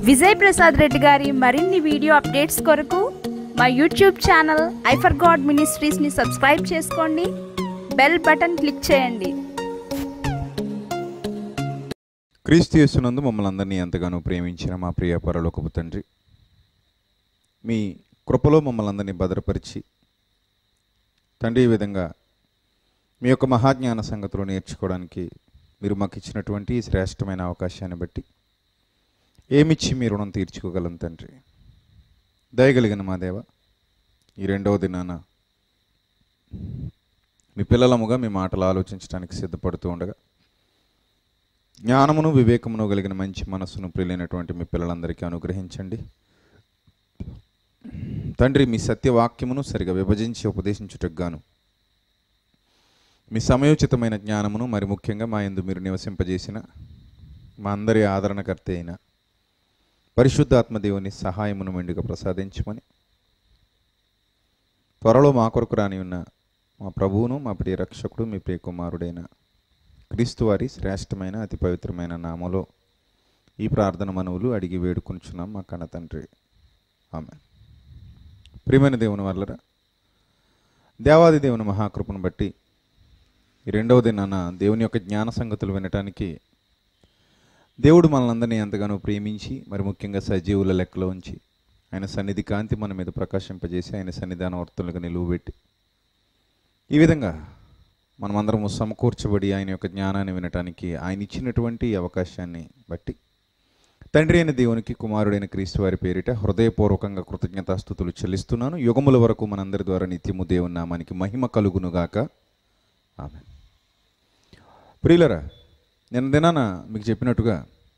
విజయ్ ప్రసాద్ రెడ్డి గారి మరిన్ని video updates కొరకు మా యూట్యూబ్ ఛానల్ ఐఫర్ గాడ్ మినిస్ట్రీస్ని సబ్స్క్రైబ్ చేసుకోండి బెల్ బటన్ క్లిక్ చేయండి క్రీస్తు యేసునందు మమ్మల్ని అందరినీ ఎంతగానో ప్రేమించిన మా ప్రియ పరలోకపు తండ్రి మీ కృపలో మమ్మల్ని అందరినీ భద్రపరిచి తండ్రి ఈ విధంగా మీ యొక్క మహాజ్ఞాన సంగతులు నేర్చుకోవడానికి మీరు మాకు ఇచ్చినటువంటి ఈ శ్రేష్టమైన అవకాశాన్ని బట్టి ఏమిచ్చి మీ రుణం తీర్చుకోగలం తండ్రి దయగలిగిన మా దేవ ఈ రెండవ దినాన మీ పిల్లలముగా మీ మాటలు ఆలోచించడానికి సిద్ధపడుతూ ఉండగా జ్ఞానమును వివేకమును కలిగిన మంచి మనస్సును ప్రియులైనటువంటి మీ పిల్లలందరికీ అనుగ్రహించండి తండ్రి మీ సత్యవాక్యమును సరిగా విభజించి ఉపదేశించుటకు గాను మీ సమయోచితమైన జ్ఞానమును మరి ముఖ్యంగా మా ఎందు మీరు నివసింపజేసిన మా అందరి ఆదరణకర్త అయిన పరిశుద్ధాత్మ దేవుని సహాయమును మెండుగా ప్రసాదించమని త్వరలో మా కొరకు రాని ఉన్న మా ప్రభువును మా ప్రియ రక్షకుడు మీ ప్రియ కుమారుడైన క్రీస్తు వారి శ్రేష్టమైన అతి పవిత్రమైన నామలో ఈ ప్రార్థన మనవులు అడిగి వేడుకొంచున్నాం మా కన్న తండ్రి ఆమె ప్రియమైన దేవుని వల్లరా దేవాది దేవుని మహాకృపను బట్టి ఈ రెండవ దినాన దేవుని యొక్క జ్ఞాన సంగతులు వినటానికి దేవుడు మనల్ని ఎంతగానో ప్రేమించి మరి ముఖ్యంగా సజీవుల లెక్కలో ఉంచి ఆయన సన్నిధి కాంతి మన మీద ప్రకాశింపజేసి ఆయన సన్నిధాన వర్తనలుగా నిలువబెట్టి ఈ విధంగా మనమందరము సమకూర్చబడి ఆయన యొక్క జ్ఞానాన్ని వినటానికి ఆయన ఇచ్చినటువంటి ఈ అవకాశాన్ని బట్టి తండ్రి అయిన దేవునికి కుమారుడైన క్రీస్తు వారి పేరిట హృదయపూర్వకంగా కృతజ్ఞతాస్థుతులు చెల్లిస్తున్నాను యుగముల వరకు మనందరి ద్వారా నిత్యము దేవుని నామానికి మహిమ కలుగునుగాక ఆమె ప్రియులరా నిన్న దినాన మీకు చెప్పినట్టుగా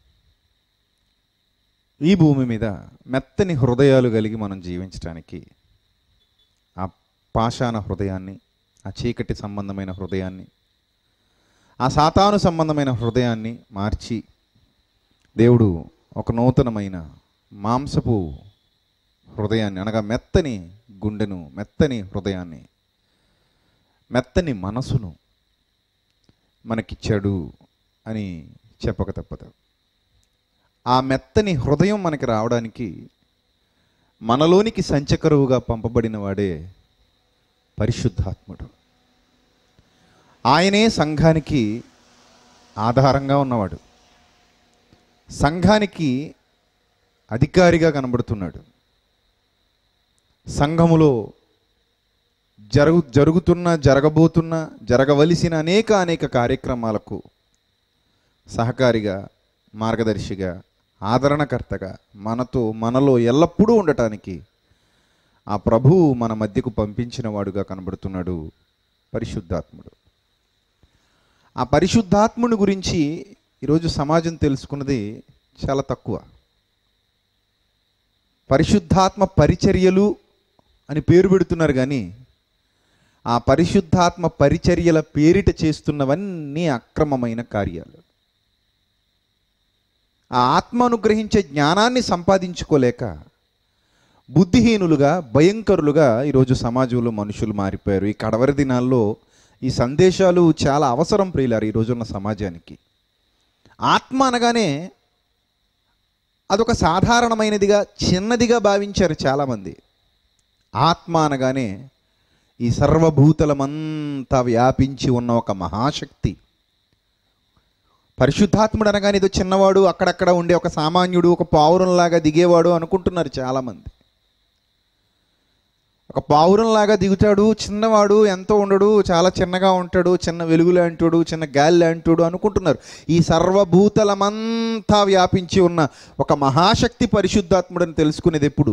ఈ భూమి మీద మెత్తని హృదయాలు కలిగి మనం జీవించడానికి ఆ పాషాణ హృదయాన్ని ఆ చీకటి సంబంధమైన హృదయాన్ని ఆ సాతాను సంబంధమైన హృదయాన్ని మార్చి దేవుడు ఒక నూతనమైన మాంసపు హృదయాన్ని అనగా మెత్తని గుండెను మెత్తని హృదయాన్ని మెత్తని మనసును మనకిచ్చాడు అని చెప్పక తప్పదు ఆ మెత్తని హృదయం మనకి రావడానికి మనలోనికి సంచకరువుగా పంపబడిన వాడే పరిశుద్ధాత్ముడు ఆయనే సంఘానికి ఆధారంగా ఉన్నవాడు సంఘానికి అధికారిగా కనబడుతున్నాడు సంఘములో జరుగు జరుగుతున్న జరగబోతున్న జరగవలసిన అనేక అనేక కార్యక్రమాలకు సహకారిగా మార్గదర్శిగా ఆదరణకర్తగా మనతో మనలో ఎల్లప్పుడూ ఉండటానికి ఆ ప్రభువు మన మధ్యకు పంపించిన వాడుగా కనబడుతున్నాడు పరిశుద్ధాత్ముడు ఆ పరిశుద్ధాత్ముని గురించి ఈరోజు సమాజం తెలుసుకున్నది చాలా తక్కువ పరిశుద్ధాత్మ పరిచర్యలు అని పేరు పెడుతున్నారు కానీ ఆ పరిశుద్ధాత్మ పరిచర్యల పేరిట చేస్తున్నవన్నీ అక్రమమైన కార్యాలు ఆ ఆత్మ అనుగ్రహించే జ్ఞానాన్ని సంపాదించుకోలేక బుద్ధిహీనులుగా భయంకరులుగా ఈరోజు సమాజంలో మనుషులు మారిపోయారు ఈ కడవరి దినాల్లో ఈ సందేశాలు చాలా అవసరం ప్రియులారు ఈ రోజున్న సమాజానికి ఆత్మ అనగానే అదొక సాధారణమైనదిగా చిన్నదిగా భావించారు చాలామంది ఆత్మ అనగానే ఈ సర్వభూతలమంతా వ్యాపించి ఉన్న ఒక మహాశక్తి పరిశుద్ధాత్ముడు అనగానే ఏదో చిన్నవాడు అక్కడక్కడ ఉండే ఒక సామాన్యుడు ఒక పావురంలాగా దిగేవాడు అనుకుంటున్నారు చాలామంది ఒక పావురంలాగా దిగుతాడు చిన్నవాడు ఎంతో ఉండడు చాలా చిన్నగా ఉంటాడు చిన్న వెలుగు లాంటాడు చిన్న గాలి లాంటాడు అనుకుంటున్నారు ఈ సర్వభూతలమంతా వ్యాపించి ఉన్న ఒక మహాశక్తి పరిశుద్ధాత్ముడని తెలుసుకునేది ఎప్పుడు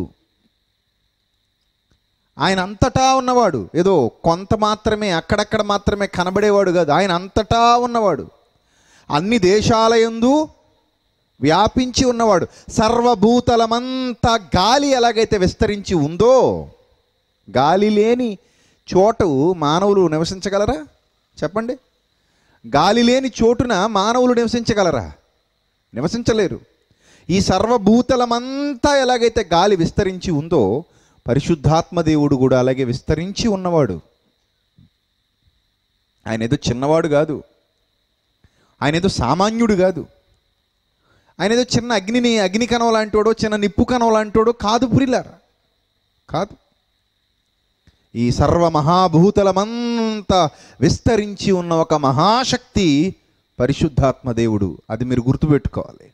ఆయన అంతటా ఉన్నవాడు ఏదో కొంత మాత్రమే అక్కడక్కడ మాత్రమే కనబడేవాడు కాదు ఆయన అంతటా ఉన్నవాడు అన్ని దేశాలయందు వ్యాపించి ఉన్నవాడు సర్వభూతలమంతా గాలి ఎలాగైతే విస్తరించి ఉందో గాలి లేని చోటు మానవులు నివసించగలరా చెప్పండి గాలి లేని చోటున మానవులు నివసించగలరా నివసించలేరు ఈ సర్వభూతలమంతా ఎలాగైతే గాలి విస్తరించి ఉందో పరిశుద్ధాత్మ దేవుడు కూడా అలాగే విస్తరించి ఉన్నవాడు ఆయన ఏదో చిన్నవాడు కాదు ఆయన ఏదో సామాన్యుడు కాదు ఆయన ఏదో చిన్న అగ్నిని అగ్ని కణం లాంటివాడో చిన్న నిప్పు కణం లాంటివాడో కాదు పురిలారా కాదు ఈ సర్వ మహాభూతలమంతా విస్తరించి ఉన్న ఒక మహాశక్తి పరిశుద్ధాత్మ దేవుడు అది మీరు గుర్తుపెట్టుకోవాలి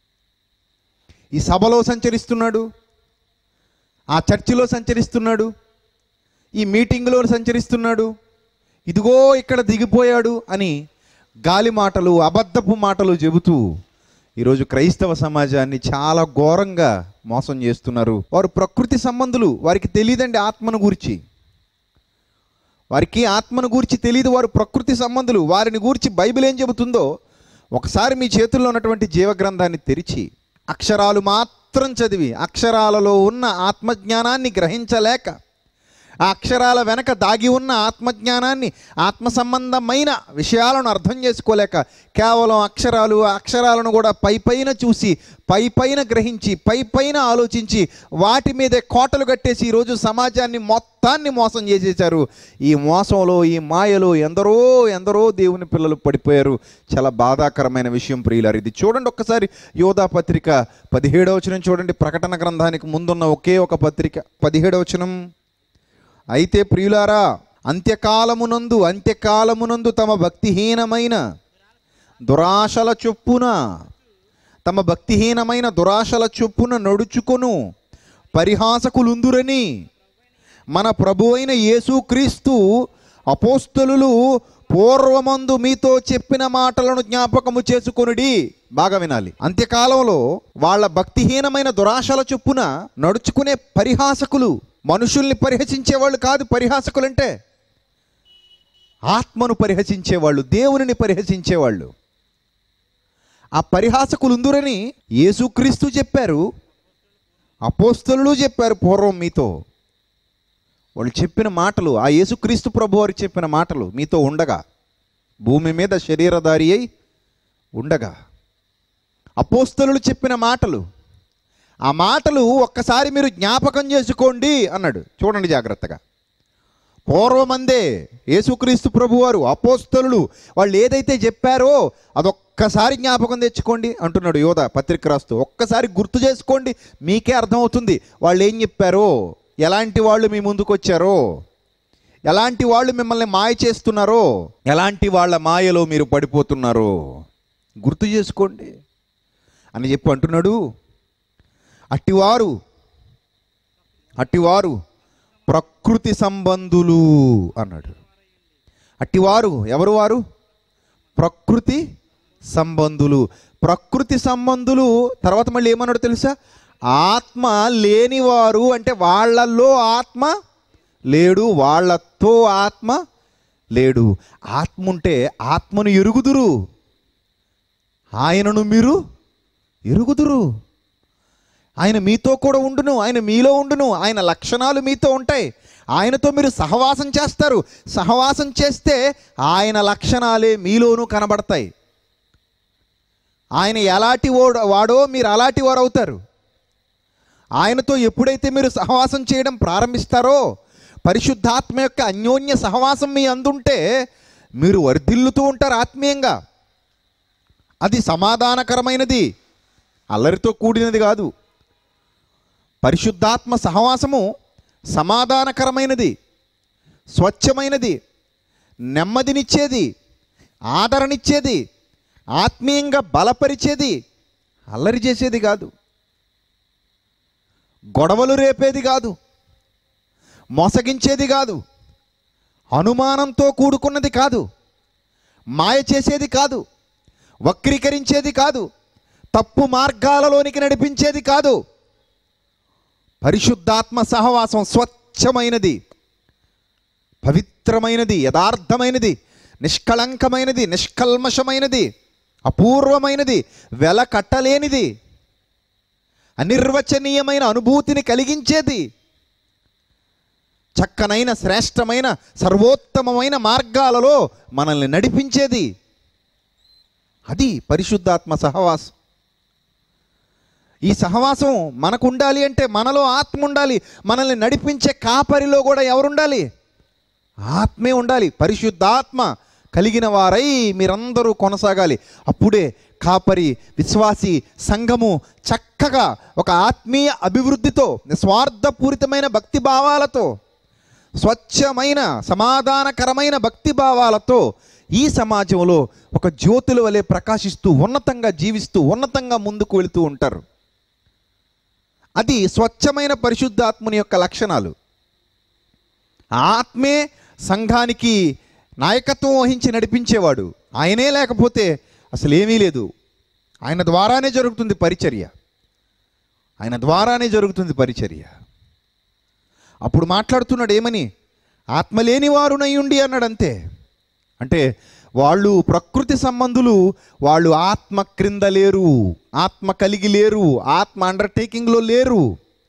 ఈ సభలో సంచరిస్తున్నాడు ఆ చర్చిలో సంచరిస్తున్నాడు ఈ మీటింగ్లో సంచరిస్తున్నాడు ఇదిగో ఇక్కడ దిగిపోయాడు అని గాలి మాటలు అబద్ధపు మాటలు చెబుతూ ఈరోజు క్రైస్తవ సమాజాన్ని చాలా ఘోరంగా మోసం చేస్తున్నారు వారు ప్రకృతి సంబంధులు వారికి తెలియదండి ఆత్మను గురించి వారికి ఆత్మను గూర్చి తెలియదు వారు ప్రకృతి సంబంధులు వారిని గూర్చి బైబిల్ ఏం చెబుతుందో ఒకసారి మీ చేతుల్లో ఉన్నటువంటి జీవగ్రంథాన్ని తెరిచి అక్షరాలు మాత్రం చదివి అక్షరాలలో ఉన్న ఆత్మజ్ఞానాన్ని గ్రహించలేక ఆ అక్షరాల వెనక దాగి ఉన్న ఆత్మజ్ఞానాన్ని ఆత్మ సంబంధమైన విషయాలను అర్థం చేసుకోలేక కేవలం అక్షరాలు ఆ అక్షరాలను కూడా పై పైన చూసి పై పైన గ్రహించి పై పైన ఆలోచించి వాటి మీదే కోటలు కట్టేసి ఈరోజు సమాజాన్ని మొత్తాన్ని మోసం చేసేశారు ఈ మోసంలో ఈ మాయలో ఎందరో ఎందరో దేవుని పిల్లలు పడిపోయారు చాలా బాధాకరమైన విషయం ప్రియులారు ఇది చూడండి ఒక్కసారి యోధా పత్రిక పదిహేడవ వచనం చూడండి ప్రకటన గ్రంథానికి ముందున్న ఒకే ఒక పత్రిక పదిహేడవ వచనం అయితే ప్రియులారా అంత్యకాలమునందు అంత్యకాలమునందు తమ భక్తిహీనమైన దురాశల చొప్పున తమ భక్తిహీనమైన దురాశల చొప్పున నడుచుకొను పరిహాసకులుందురని మన ప్రభు అయిన యేసుక్రీస్తు అపోస్తలులు పూర్వమందు మీతో చెప్పిన మాటలను జ్ఞాపకము చేసుకొనుడి బాగా వినాలి అంత్యకాలంలో వాళ్ళ భక్తిహీనమైన దురాశల చొప్పున నడుచుకునే పరిహాసకులు మనుషుల్ని పరిహసించేవాళ్ళు కాదు పరిహాసకులంటే ఆత్మను పరిహసించేవాళ్ళు దేవునిని పరిహసించేవాళ్ళు ఆ పరిహాసకులుందురని యేసుక్రీస్తు చెప్పారు అపోస్తలులు చెప్పారు పూర్వం మీతో వాళ్ళు చెప్పిన మాటలు ఆ యేసుక్రీస్తు ప్రభు వారు చెప్పిన మాటలు మీతో ఉండగా భూమి మీద శరీరధారి అయి ఉండగా అపోస్తలులు చెప్పిన మాటలు ఆ మాటలు ఒక్కసారి మీరు జ్ఞాపకం చేసుకోండి అన్నాడు చూడండి జాగ్రత్తగా పూర్వమందే యేసుక్రీస్తు ప్రభువారు అపోస్తలులు వాళ్ళు ఏదైతే చెప్పారో అదొక్కసారి జ్ఞాపకం తెచ్చుకోండి అంటున్నాడు యోధ పత్రిక రాస్తూ ఒక్కసారి గుర్తు చేసుకోండి మీకే అర్థమవుతుంది వాళ్ళు ఏం చెప్పారో ఎలాంటి వాళ్ళు మీ ముందుకు వచ్చారో ఎలాంటి వాళ్ళు మిమ్మల్ని మాయ చేస్తున్నారో ఎలాంటి వాళ్ళ మాయలో మీరు పడిపోతున్నారో గుర్తు చేసుకోండి అని చెప్పి అంటున్నాడు అట్టివారు అట్టివారు ప్రకృతి సంబంధులు అన్నాడు అట్టివారు ఎవరు వారు ప్రకృతి సంబంధులు ప్రకృతి సంబంధులు తర్వాత మళ్ళీ ఏమన్నాడు తెలుసా ఆత్మ లేనివారు అంటే వాళ్ళల్లో ఆత్మ లేడు వాళ్ళతో ఆత్మ లేడు ఆత్మ ఉంటే ఆత్మను ఎరుగుదురు ఆయనను మీరు ఎరుగుదురు ఆయన మీతో కూడా ఉండును ఆయన మీలో ఉండును ఆయన లక్షణాలు మీతో ఉంటాయి ఆయనతో మీరు సహవాసం చేస్తారు సహవాసం చేస్తే ఆయన లక్షణాలే మీలోనూ కనబడతాయి ఆయన ఎలాంటి వాడో వాడో మీరు అలాంటి వారు అవుతారు ఆయనతో ఎప్పుడైతే మీరు సహవాసం చేయడం ప్రారంభిస్తారో పరిశుద్ధాత్మ యొక్క అన్యోన్య సహవాసం మీ అందుంటే మీరు వర్ధిల్లుతూ ఉంటారు ఆత్మీయంగా అది సమాధానకరమైనది అల్లరితో కూడినది కాదు పరిశుద్ధాత్మ సహవాసము సమాధానకరమైనది స్వచ్ఛమైనది నెమ్మదినిచ్చేది ఆదరణిచ్చేది ఆత్మీయంగా బలపరిచేది అల్లరి చేసేది కాదు గొడవలు రేపేది కాదు మోసగించేది కాదు అనుమానంతో కూడుకున్నది కాదు మాయ చేసేది కాదు వక్రీకరించేది కాదు తప్పు మార్గాలలోనికి నడిపించేది కాదు పరిశుద్ధాత్మ సహవాసం స్వచ్ఛమైనది పవిత్రమైనది యథార్థమైనది నిష్కళంకమైనది నిష్కల్మషమైనది అపూర్వమైనది వెల కట్టలేనిది అనిర్వచనీయమైన అనుభూతిని కలిగించేది చక్కనైన శ్రేష్టమైన సర్వోత్తమమైన మార్గాలలో మనల్ని నడిపించేది అది పరిశుద్ధాత్మ సహవాసం ఈ సహవాసం మనకు ఉండాలి అంటే మనలో ఆత్మ ఉండాలి మనల్ని నడిపించే కాపరిలో కూడా ఎవరుండాలి ఆత్మే ఉండాలి పరిశుద్ధాత్మ కలిగిన వారై మీరందరూ కొనసాగాలి అప్పుడే కాపరి విశ్వాసి సంఘము చక్కగా ఒక ఆత్మీయ అభివృద్ధితో నిస్వార్థపూరితమైన భక్తి భావాలతో స్వచ్ఛమైన సమాధానకరమైన భక్తి భావాలతో ఈ సమాజంలో ఒక జ్యోతుల వలె ప్రకాశిస్తూ ఉన్నతంగా జీవిస్తూ ఉన్నతంగా ముందుకు వెళుతూ ఉంటారు అది స్వచ్ఛమైన పరిశుద్ధాత్ముని యొక్క లక్షణాలు ఆ ఆత్మే సంఘానికి నాయకత్వం వహించి నడిపించేవాడు ఆయనే లేకపోతే అసలు ఏమీ లేదు ఆయన ద్వారానే జరుగుతుంది పరిచర్య ఆయన ద్వారానే జరుగుతుంది పరిచర్య అప్పుడు మాట్లాడుతున్నాడు ఏమని ఆత్మ లేని వారునయ్యుండి అన్నాడు అంతే అంటే వాళ్ళు ప్రకృతి సంబంధులు వాళ్ళు ఆత్మ క్రింద లేరు ఆత్మ కలిగి లేరు ఆత్మ అండర్టేకింగ్లో లేరు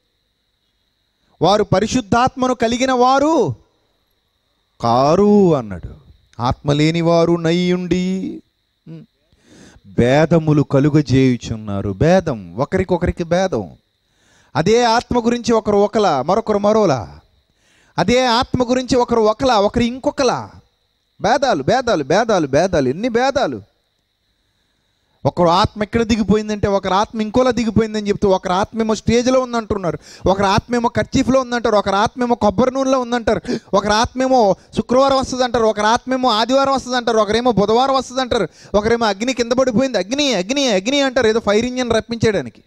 వారు పరిశుద్ధాత్మను కలిగిన వారు కారు అన్నాడు ఆత్మ లేని వారు నయ్యుండి ఉమ్, భేదములు కలుగజేయుచున్నారు భేదం ఒకరికొకరికి భేదం అదే ఆత్మ గురించి ఒకరు ఒకలా మరొకరు మరోలా అదే ఆత్మ గురించి ఒకరు ఒకలా ఒకరు ఇంకొకలా భేదాలు భేదాలు భేదాలు భేదాలు ఎన్ని భేదాలు ఒకరు ఆత్మ ఎక్కడ దిగిపోయిందంటే ఒకరు ఆత్మ ఇంకోలా దిగిపోయిందని చెప్తూ ఒకరు ఆత్మ ఏమో స్టేజ్లో ఉందంటున్నారు ఒకరు ఆత్మ ఏమో కర్చీఫ్లో ఉందంటారు ఒకరు ఆత్మ ఏమో కొబ్బరి నూనెలో ఉందంటారు ఒకరు ఆత్మ ఏమో శుక్రవారం వస్తుంది అంటారు ఒకరు ఆత్మ ఏమో ఆదివారం వస్తుంది అంటారు ఒకరేమో బుధవారం వస్తుంది అంటారు ఒకరేమో అగ్ని కింద పడిపోయింది అగ్ని అగ్ని అగ్ని అంటారు ఏదో ఫైర్ ఇంజన్ రప్పించేయడానికి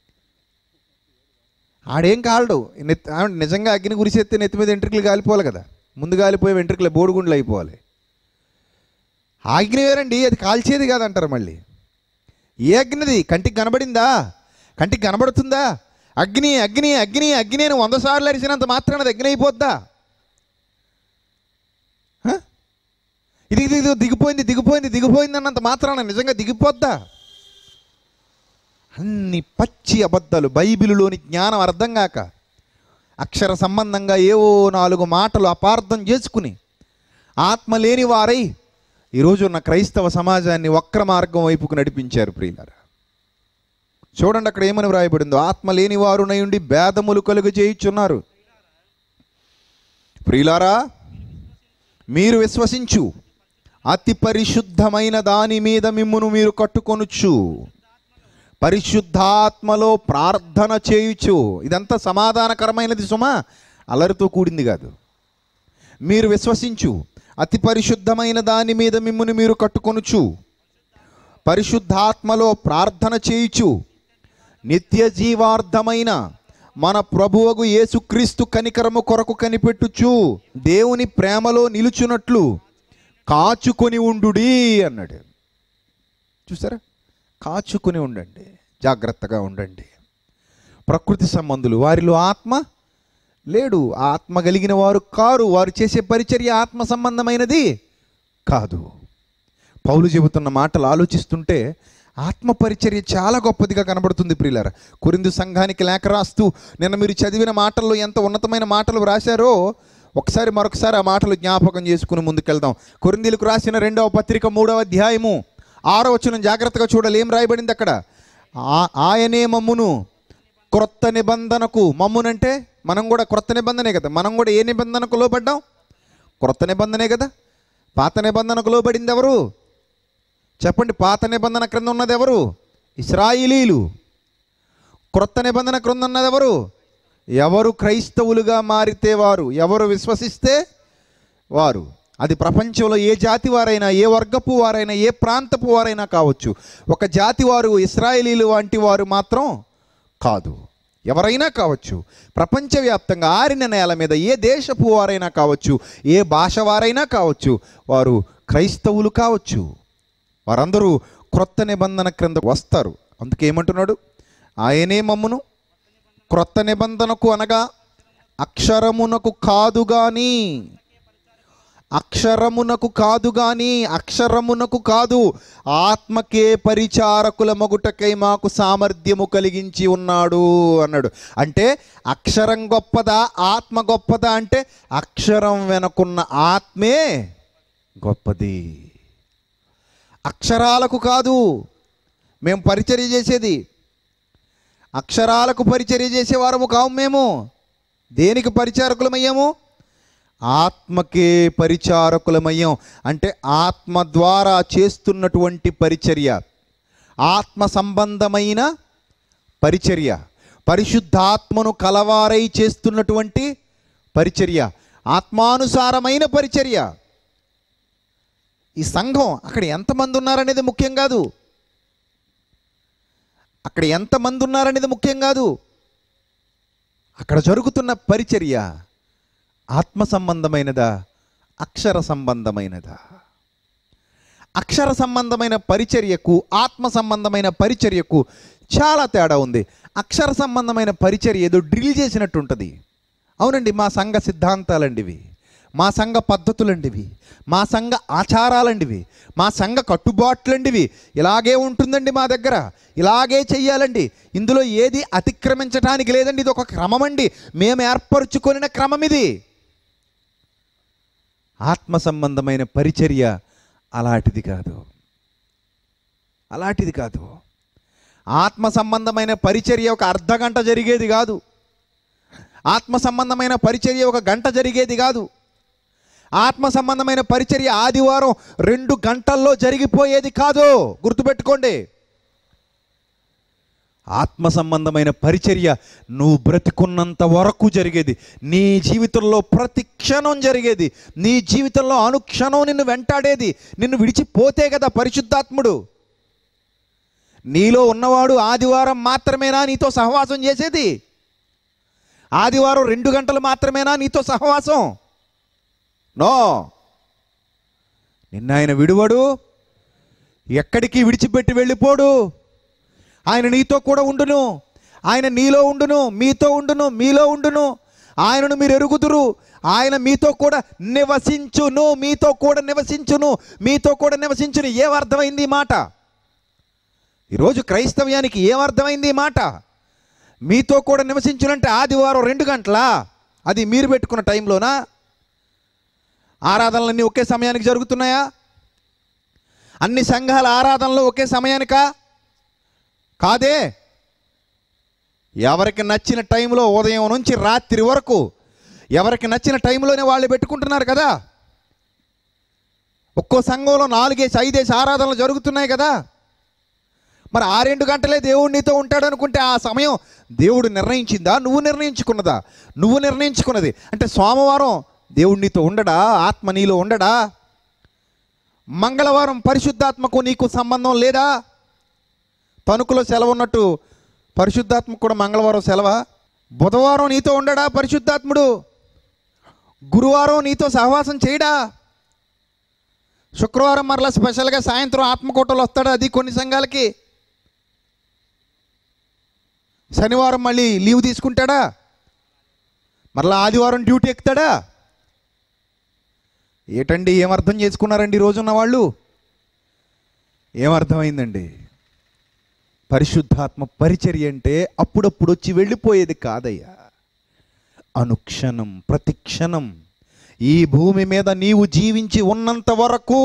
ఆడేం కాలడు నెత్ ఆవిడ నిజంగా అగ్ని గురిసేస్తే నెత్తి మీద వెంట్రుకలు కాలిపోవాలి కదా ముందు కాలిపోయి వెంట్రుకలు బోడిగుండ్లు అయిపోవాలి ఆ అగ్ని వేరండి అది కాల్చేది కాదంటారు మళ్ళీ ఏ అగ్నిది కంటికి కనబడిందా కంటికి కనబడుతుందా అగ్ని అగ్ని అగ్ని అగ్ని అని వంద సార్లు అరిచినంత మాత్రాన అది అగ్ని అయిపోద్దా హ? ఇది ఇది ఇది దిగిపోయింది దిగిపోయింది దిగిపోయింది అన్నంత మాత్రాన నిజంగా దిగిపోద్దా అన్ని పచ్చి అబద్ధాలు బైబిలులోని జ్ఞానం అర్థం కాక అక్షర సంబంధంగా ఏవో నాలుగు మాటలు అపార్థం చేసుకుని ఆత్మ లేని వారై ఈరోజు ఉన్న క్రైస్తవ సమాజాన్ని వక్ర మార్గం వైపుకు నడిపించారు ప్రియులారా చూడండి అక్కడ ఏమని వ్రాయబడిందో ఆత్మ లేని వారునై ఉండి భేదములు కలుగు చేయుచున్నారు ప్రియులారా మీరు విశ్వసించు అతి పరిశుద్ధమైన దాని మీద మిమ్మును మీరు కట్టుకొనుచు పరిశుద్ధాత్మలో ప్రార్థన చేయుచు ఇదంతా సమాధానకరమైనది సుమా అలరితో కూడింది కాదు మీరు విశ్వసించు అతి పరిశుద్ధమైన దాని మీద మిమ్మును మీరు కట్టుకొనుచు పరిశుద్ధాత్మలో ప్రార్థన చేయుచు నిత్య జీవార్థమైన మన ప్రభువగు యేసుక్రీస్తు కనికరము కొరకు కనిపెట్టుచు దేవుని ప్రేమలో నిలుచున్నట్లు కాచుకొని ఉండుడి అన్నాడు చూసారా కాచుకొని ఉండండి జాగ్రత్తగా ఉండండి ప్రకృతి సంబంధులు వారిలో ఆత్మ లేడు ఆత్మ కలిగిన వారు కారు వారు చేసే పరిచర్య ఆత్మ సంబంధమైనది కాదు పౌలు చెబుతున్న మాటలు ఆలోచిస్తుంటే ఆత్మ పరిచర్య చాలా గొప్పదిగా కనబడుతుంది ప్రియులార కొరిందు సంఘానికి లేఖ రాస్తూ నిన్న మీరు చదివిన మాటల్లో ఎంత ఉన్నతమైన మాటలు రాశారో ఒకసారి మరొకసారి ఆ మాటలు జ్ఞాపకం చేసుకుని ముందుకెళ్దాం కొరిందీలకు రాసిన రెండవ పత్రిక మూడవ అధ్యాయము ఆరో వచనం జాగ్రత్తగా చూడాలి ఏం రాయబడింది అక్కడ ఆ- ఆయనే మమ్మును క్రొత్త నిబంధనకు మమ్మునంటే మనం కూడా క్రొత్త నిబంధనే కదా మనం కూడా ఏ నిబంధనకు లోబడ్డాం క్రొత్త నిబంధనే కదా పాత నిబంధనకు లోబడింది ఎవరు చెప్పండి పాత నిబంధన క్రింద ఉన్నది ఎవరు ఇస్రాయిలీలు క్రొత్త నిబంధన క్రింద ఉన్నది ఎవరు ఎవరు క్రైస్తవులుగా మారితే వారు ఎవరు విశ్వసిస్తే వారు అది ప్రపంచంలో ఏ జాతి వారైనా ఏ వర్గపు వారైనా ఏ ప్రాంతపు వారైనా కావచ్చు ఒక జాతి వారు ఇస్రాయేలీలు వంటి వారు మాత్రం కాదు ఎవరైనా కావచ్చు ప్రపంచవ్యాప్తంగా ఆరిన నేల మీద ఏ దేశపు వారైనా కావచ్చు ఏ భాష వారైనా కావచ్చు వారు క్రైస్తవులు కావచ్చు వారందరూ క్రొత్త నిబంధన క్రింద వస్తారు అందుకే ఏమంటున్నాడు ఆయనే మమ్మును క్రొత్త నిబంధనకు అనగా అక్షరమునకు కాదు గాని అక్షరమునకు కాదు గాని అక్షరమునకు కాదు ఆత్మకే పరిచారకుల మొగుటకై మాకు సామర్థ్యము కలిగించి ఉన్నాడు అన్నాడు అంటే అక్షరం గొప్పదా ఆత్మ గొప్పదా అంటే అక్షరం వెనకున్న ఆత్మే గొప్పది అక్షరాలకు కాదు మేము పరిచర్య చేసేది అక్షరాలకు పరిచర్య చేసేవారము కావు మేము దేనికి పరిచారకులమయ్యాము ఆత్మకే పరిచారకులమయ్యాం అంటే ఆత్మ ద్వారా చేస్తున్నటువంటి పరిచర్య ఆత్మ సంబంధమైన పరిచర్య పరిశుద్ధాత్మను కలవారై చేస్తున్నటువంటి పరిచర్య ఆత్మానుసారమైన పరిచర్య ఈ సంఘం అక్కడ ఎంతమంది ఉన్నారనేది ముఖ్యం కాదు అక్కడ ఎంతమంది ఉన్నారనేది ముఖ్యం కాదు అక్కడ జరుగుతున్న పరిచర్య ఆత్మ సంబంధమైనదా అక్షర సంబంధమైనదా అక్షర సంబంధమైన పరిచర్యకు ఆత్మ సంబంధమైన పరిచర్యకు చాలా తేడా ఉంది అక్షర సంబంధమైన పరిచర్య ఏదో డ్రిల్ చేసినట్టు ఉంటుంది అవునండి మా సంఘ సిద్ధాంతాలండివి మా సంఘ పద్ధతులండివి మా సంఘ ఆచారాలండివి మా సంఘ కట్టుబాట్లండివి ఇలాగే ఉంటుందండి మా దగ్గర ఇలాగే చెయ్యాలండి ఇందులో ఏది అతిక్రమించడానికి లేదండి ఇది ఒక క్రమం అండి మేము ఏర్పరచుకొనిన క్రమం ఇది ఆత్మ సంబంధమైన పరిచర్య అలాంటిది కాదు అలాంటిది కాదు ఆత్మ సంబంధమైన పరిచర్య ఒక అర్ధ గంట జరిగేది కాదు ఆత్మ సంబంధమైన పరిచర్య ఒక గంట జరిగేది కాదు ఆత్మ సంబంధమైన పరిచర్య ఆదివారం రెండు గంటల్లో జరిగిపోయేది కాదు గుర్తుపెట్టుకోండి ఆత్మ సంబంధమైన పరిచర్య నువ్వు బ్రతికున్నంత వరకు జరిగేది నీ జీవితంలో ప్రతి క్షణం జరిగేది నీ జీవితంలో అనుక్షణం నిన్ను వెంటాడేది నిన్ను విడిచిపోతే కదా పరిశుద్ధాత్ముడు నీలో ఉన్నవాడు ఆదివారం మాత్రమేనా నీతో సహవాసం చేసేది ఆదివారం రెండు గంటలు మాత్రమేనా నీతో సహవాసం నో నిన్న ఆయన విడువడు ఎక్కడికి విడిచిపెట్టి వెళ్ళిపోడు ఆయన నీతో కూడా ఉండును ఆయన నీలో ఉండును మీతో ఉండును మీలో ఉండును ఆయనను మీరు ఎరుగుదురు ఆయన మీతో కూడా నివసించును మీతో కూడా నివసించును మీతో కూడా నివసించును ఏమర్థమైంది ఈ మాట ఈరోజు క్రైస్తవ్యానికి ఏమర్థమైంది ఈ మాట మీతో కూడా నివసించునంటే ఆదివారం రెండు గంటలా అది మీరు పెట్టుకున్న టైంలోనా ఆరాధనలన్నీ ఒకే సమయానికి జరుగుతున్నాయా అన్ని సంఘాల ఆరాధనలు ఒకే సమయానికా కాదే ఎవరికి నచ్చిన టైంలో ఉదయం నుంచి రాత్రి వరకు ఎవరికి నచ్చిన టైంలోనే వాళ్ళు పెట్టుకుంటున్నారు కదా ఒక్కో సంఘంలో నాలుగేసి ఐదేసి ఆరాధనలు జరుగుతున్నాయి కదా మరి ఆ రెండు గంటలే దేవుడు నీతో ఉంటాడు అనుకుంటే ఆ సమయం దేవుడు నిర్ణయించిందా నువ్వు నిర్ణయించుకున్నదా నువ్వు నిర్ణయించుకున్నది అంటే సోమవారం దేవుడు నీతో ఉండడా ఆత్మ నీలో ఉండడా మంగళవారం పరిశుద్ధాత్మకు నీకు సంబంధం లేదా తణుకులో సెలవు ఉన్నట్టు పరిశుద్ధాత్మకు కూడా మంగళవారం సెలవా బుధవారం నీతో ఉండడా పరిశుద్ధాత్ముడు గురువారం నీతో సహవాసం చేయడా శుక్రవారం మరలా స్పెషల్గా సాయంత్రం ఆత్మకూటలు వస్తాడా అది కొన్ని సంఘాలకి శనివారం మళ్ళీ లీవ్ తీసుకుంటాడా మరలా ఆదివారం డ్యూటీ ఎక్కుతాడా ఏటండి ఏమర్థం చేసుకున్నారండి ఈ రోజున్న వాళ్ళు ఏమర్థమైందండి పరిశుద్ధాత్మ పరిచర్య అంటే అప్పుడప్పుడు వచ్చి వెళ్ళిపోయేది కాదయ్యా అనుక్షణం ప్రతిక్షణం ఈ భూమి మీద నీవు జీవించి ఉన్నంత వరకు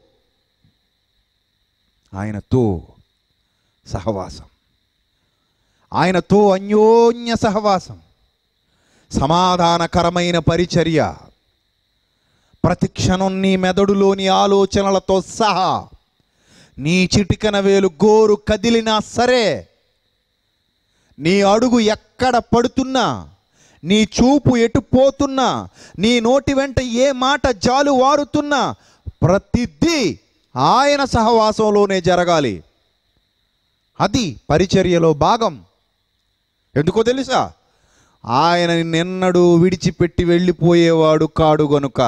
ఆయనతో సహవాసం ఆయనతో అన్యోన్య సహవాసం సమాధానకరమైన పరిచర్య ప్రతి క్షణం నీ మెదడులోని ఆలోచనలతో సహా నీ చిటికన వేలు గోరు కదిలినా సరే నీ అడుగు ఎక్కడ పడుతున్నా నీ చూపు ఎటు పోతున్నా నీ నోటి వెంట ఏ మాట జాలు వారుతున్నా ప్రతిదీ ఆయన సహవాసంలోనే జరగాలి అది పరిచర్యలో భాగం ఎందుకో తెలుసా ఆయన నిన్నడు విడిచిపెట్టి వెళ్ళిపోయేవాడు కాడు గనుక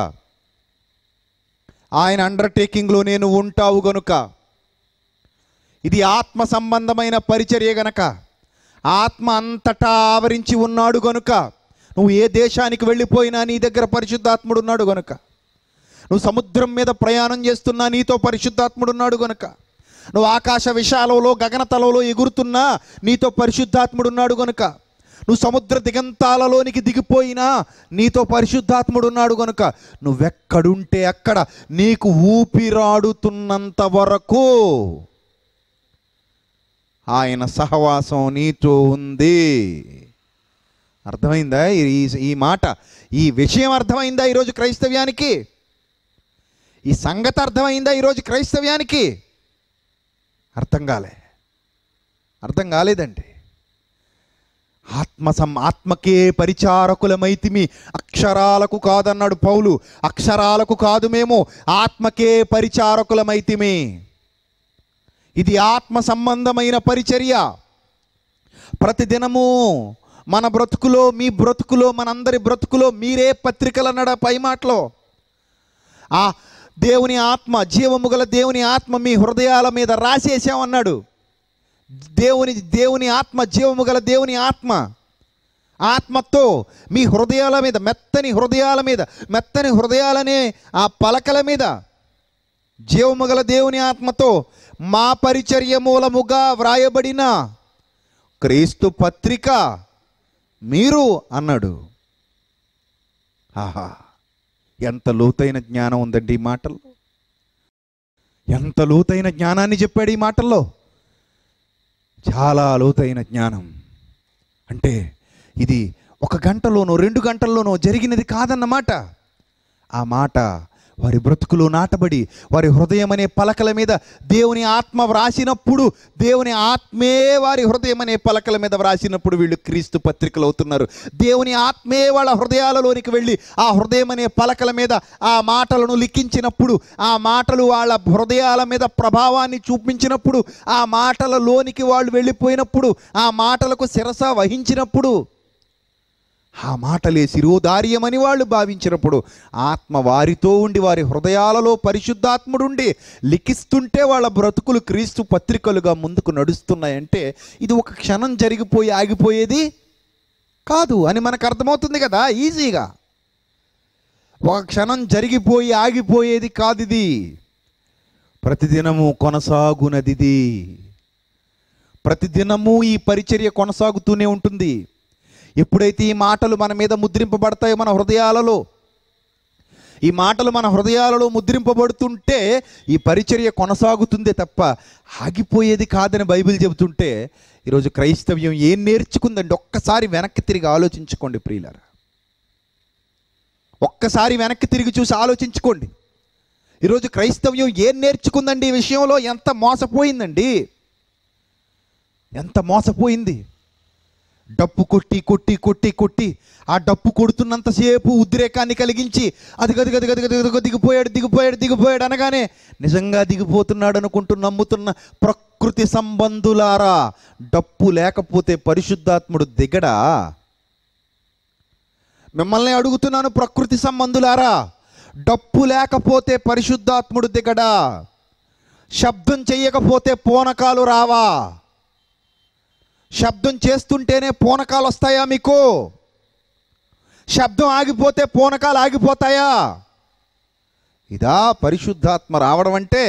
ఆయన అండర్టేకింగ్లో నేను ఉంటావు గనుక ఇది ఆత్మ సంబంధమైన పరిచర్య గనక ఆత్మ అంతటా ఆవరించి ఉన్నాడు గనుక నువ్వు ఏ దేశానికి వెళ్ళిపోయినా నీ దగ్గర పరిశుద్ధాత్ముడు ఉన్నాడు గనుక నువ్వు సముద్రం మీద ప్రయాణం చేస్తున్నా నీతో పరిశుద్ధాత్ముడు ఉన్నాడు గనుక నువ్వు ఆకాశ విశాలంలో గగనతలలో ఎగురుతున్నా నీతో పరిశుద్ధాత్ముడు ఉన్నాడు గనుక నువ్వు సముద్ర దిగంతాలలోనికి దిగిపోయినా నీతో పరిశుద్ధాత్ముడు ఉన్నాడు గనుక నువ్వెక్కడుంటే అక్కడ నీకు ఊపిరాడుతున్నంత వరకు ఆయన సహవాసం నీతో ఉంది అర్థమైందా ఈ ఈ మాట ఈ విషయం అర్థమైందా ఈరోజు క్రైస్తవ్యానికి ఈ సంగతి అర్థమైందా ఈరోజు క్రైస్తవ్యానికి అర్థం కాలే అర్థం కాలేదండి ఆత్మ సం ఆత్మకే పరిచారకులమైతిమి అక్షరాలకు కాదన్నాడు పౌలు అక్షరాలకు కాదు మేము ఆత్మకే పరిచారకులమైతిమి ఇది ఆత్మ సంబంధమైన పరిచర్య ప్రతిదినము మన బ్రతుకులో మీ బ్రతుకులో మనందరి బ్రతుకులో మీరే పత్రికలు అన్నాడు ఆ పై మాటలో ఆ దేవుని ఆత్మ జీవము గల దేవుని ఆత్మ మీ హృదయాల మీద రాసేసామన్నాడు దేవుని దేవుని ఆత్మ జీవము గల దేవుని ఆత్మ ఆత్మతో మీ హృదయాల మీద మెత్తని హృదయాల మీద మెత్తని హృదయాలనే ఆ పలకల మీద జీవము గల దేవుని ఆత్మతో మా పరిచర్య మూలముగా వ్రాయబడిన క్రీస్తు పత్రిక మీరు అన్నాడు ఆహా ఎంత లోతైన జ్ఞానం ఉందండి ఈ మాటల్లో ఎంత లోతైన జ్ఞానాన్ని చెప్పాడు ఈ మాటల్లో చాలా లోతైన జ్ఞానం అంటే ఇది ఒక గంటలోనో రెండు గంటల్లోనో జరిగినది కాదన్నమాట ఆ మాట వారి బ్రతుకులో నాటబడి వారి హృదయం అనే పలకల మీద దేవుని ఆత్మ వ్రాసినప్పుడు దేవుని ఆత్మే వారి హృదయం అనే పలకల మీద వ్రాసినప్పుడు వీళ్ళు క్రీస్తు పత్రికలు అవుతున్నారు దేవుని ఆత్మే వాళ్ళ హృదయాలలోనికి వెళ్ళి ఆ హృదయం అనే పలకల మీద ఆ మాటలను లిఖించినప్పుడు ఆ మాటలు వాళ్ళ హృదయాల మీద ప్రభావాన్ని చూపించినప్పుడు ఆ మాటలలోనికి వాళ్ళు వెళ్ళిపోయినప్పుడు ఆ మాటలకు శిరస వహించినప్పుడు ఆ మాటలే శిరోధార్యమని వాళ్ళు భావించినప్పుడు ఆత్మ వారితో ఉండి వారి హృదయాలలో పరిశుద్ధాత్ముడుండి లిఖిస్తుంటే వాళ్ళ బ్రతుకులు క్రీస్తు పత్రికలుగా ముందుకు నడుస్తున్నాయంటే ఇది ఒక క్షణం జరిగిపోయి ఆగిపోయేది కాదు అని మనకు అర్థమవుతుంది కదా ఈజీగా ఒక క్షణం జరిగిపోయి ఆగిపోయేది కాదు ఇది ప్రతిదినము కొనసాగునదిది ప్రతిదినము ఈ పరిచర్య కొనసాగుతూనే ఉంటుంది ఎప్పుడైతే ఈ మాటలు మన మీద ముద్రింపబడతాయో మన హృదయాలలో ఈ మాటలు మన హృదయాలలో ముద్రింపబడుతుంటే ఈ పరిచర్య కొనసాగుతుందే తప్ప ఆగిపోయేది కాదని బైబిల్ చెబుతుంటే ఈరోజు క్రైస్తవ్యం ఏం నేర్చుకుందండి ఒక్కసారి వెనక్కి తిరిగి ఆలోచించుకోండి ప్రియులారా ఒక్కసారి వెనక్కి తిరిగి చూసి ఆలోచించుకోండి ఈరోజు క్రైస్తవ్యం ఏం నేర్చుకుందండి ఈ విషయంలో ఎంత మోసపోయిందండి ఎంత మోసపోయింది డప్పు కొట్టి కొట్టి కొట్టి కొట్టి ఆ డప్పు కొడుతున్నంతసేపు ఉద్రేకాన్ని కలిగించి అది గది గది గది గది గది దిగిపోయాడు దిగిపోయాడు దిగిపోయాడు అనగానే నిజంగా దిగిపోతున్నాడు అనుకుంటూ నమ్ముతున్న ప్రకృతి సంబంధులారా డప్పు లేకపోతే పరిశుద్ధాత్ముడు దిగడా మిమ్మల్ని అడుగుతున్నాను ప్రకృతి సంబంధులారా డప్పు లేకపోతే పరిశుద్ధాత్ముడు దిగడా శబ్దం చెయ్యకపోతే పూనకాలు రావా శబ్దం చేస్తుంటేనే పూనకాలు వస్తాయా మీకు శబ్దం ఆగిపోతే పూనకాలు ఆగిపోతాయా ఇదా పరిశుద్ధాత్మ రావడం అంటే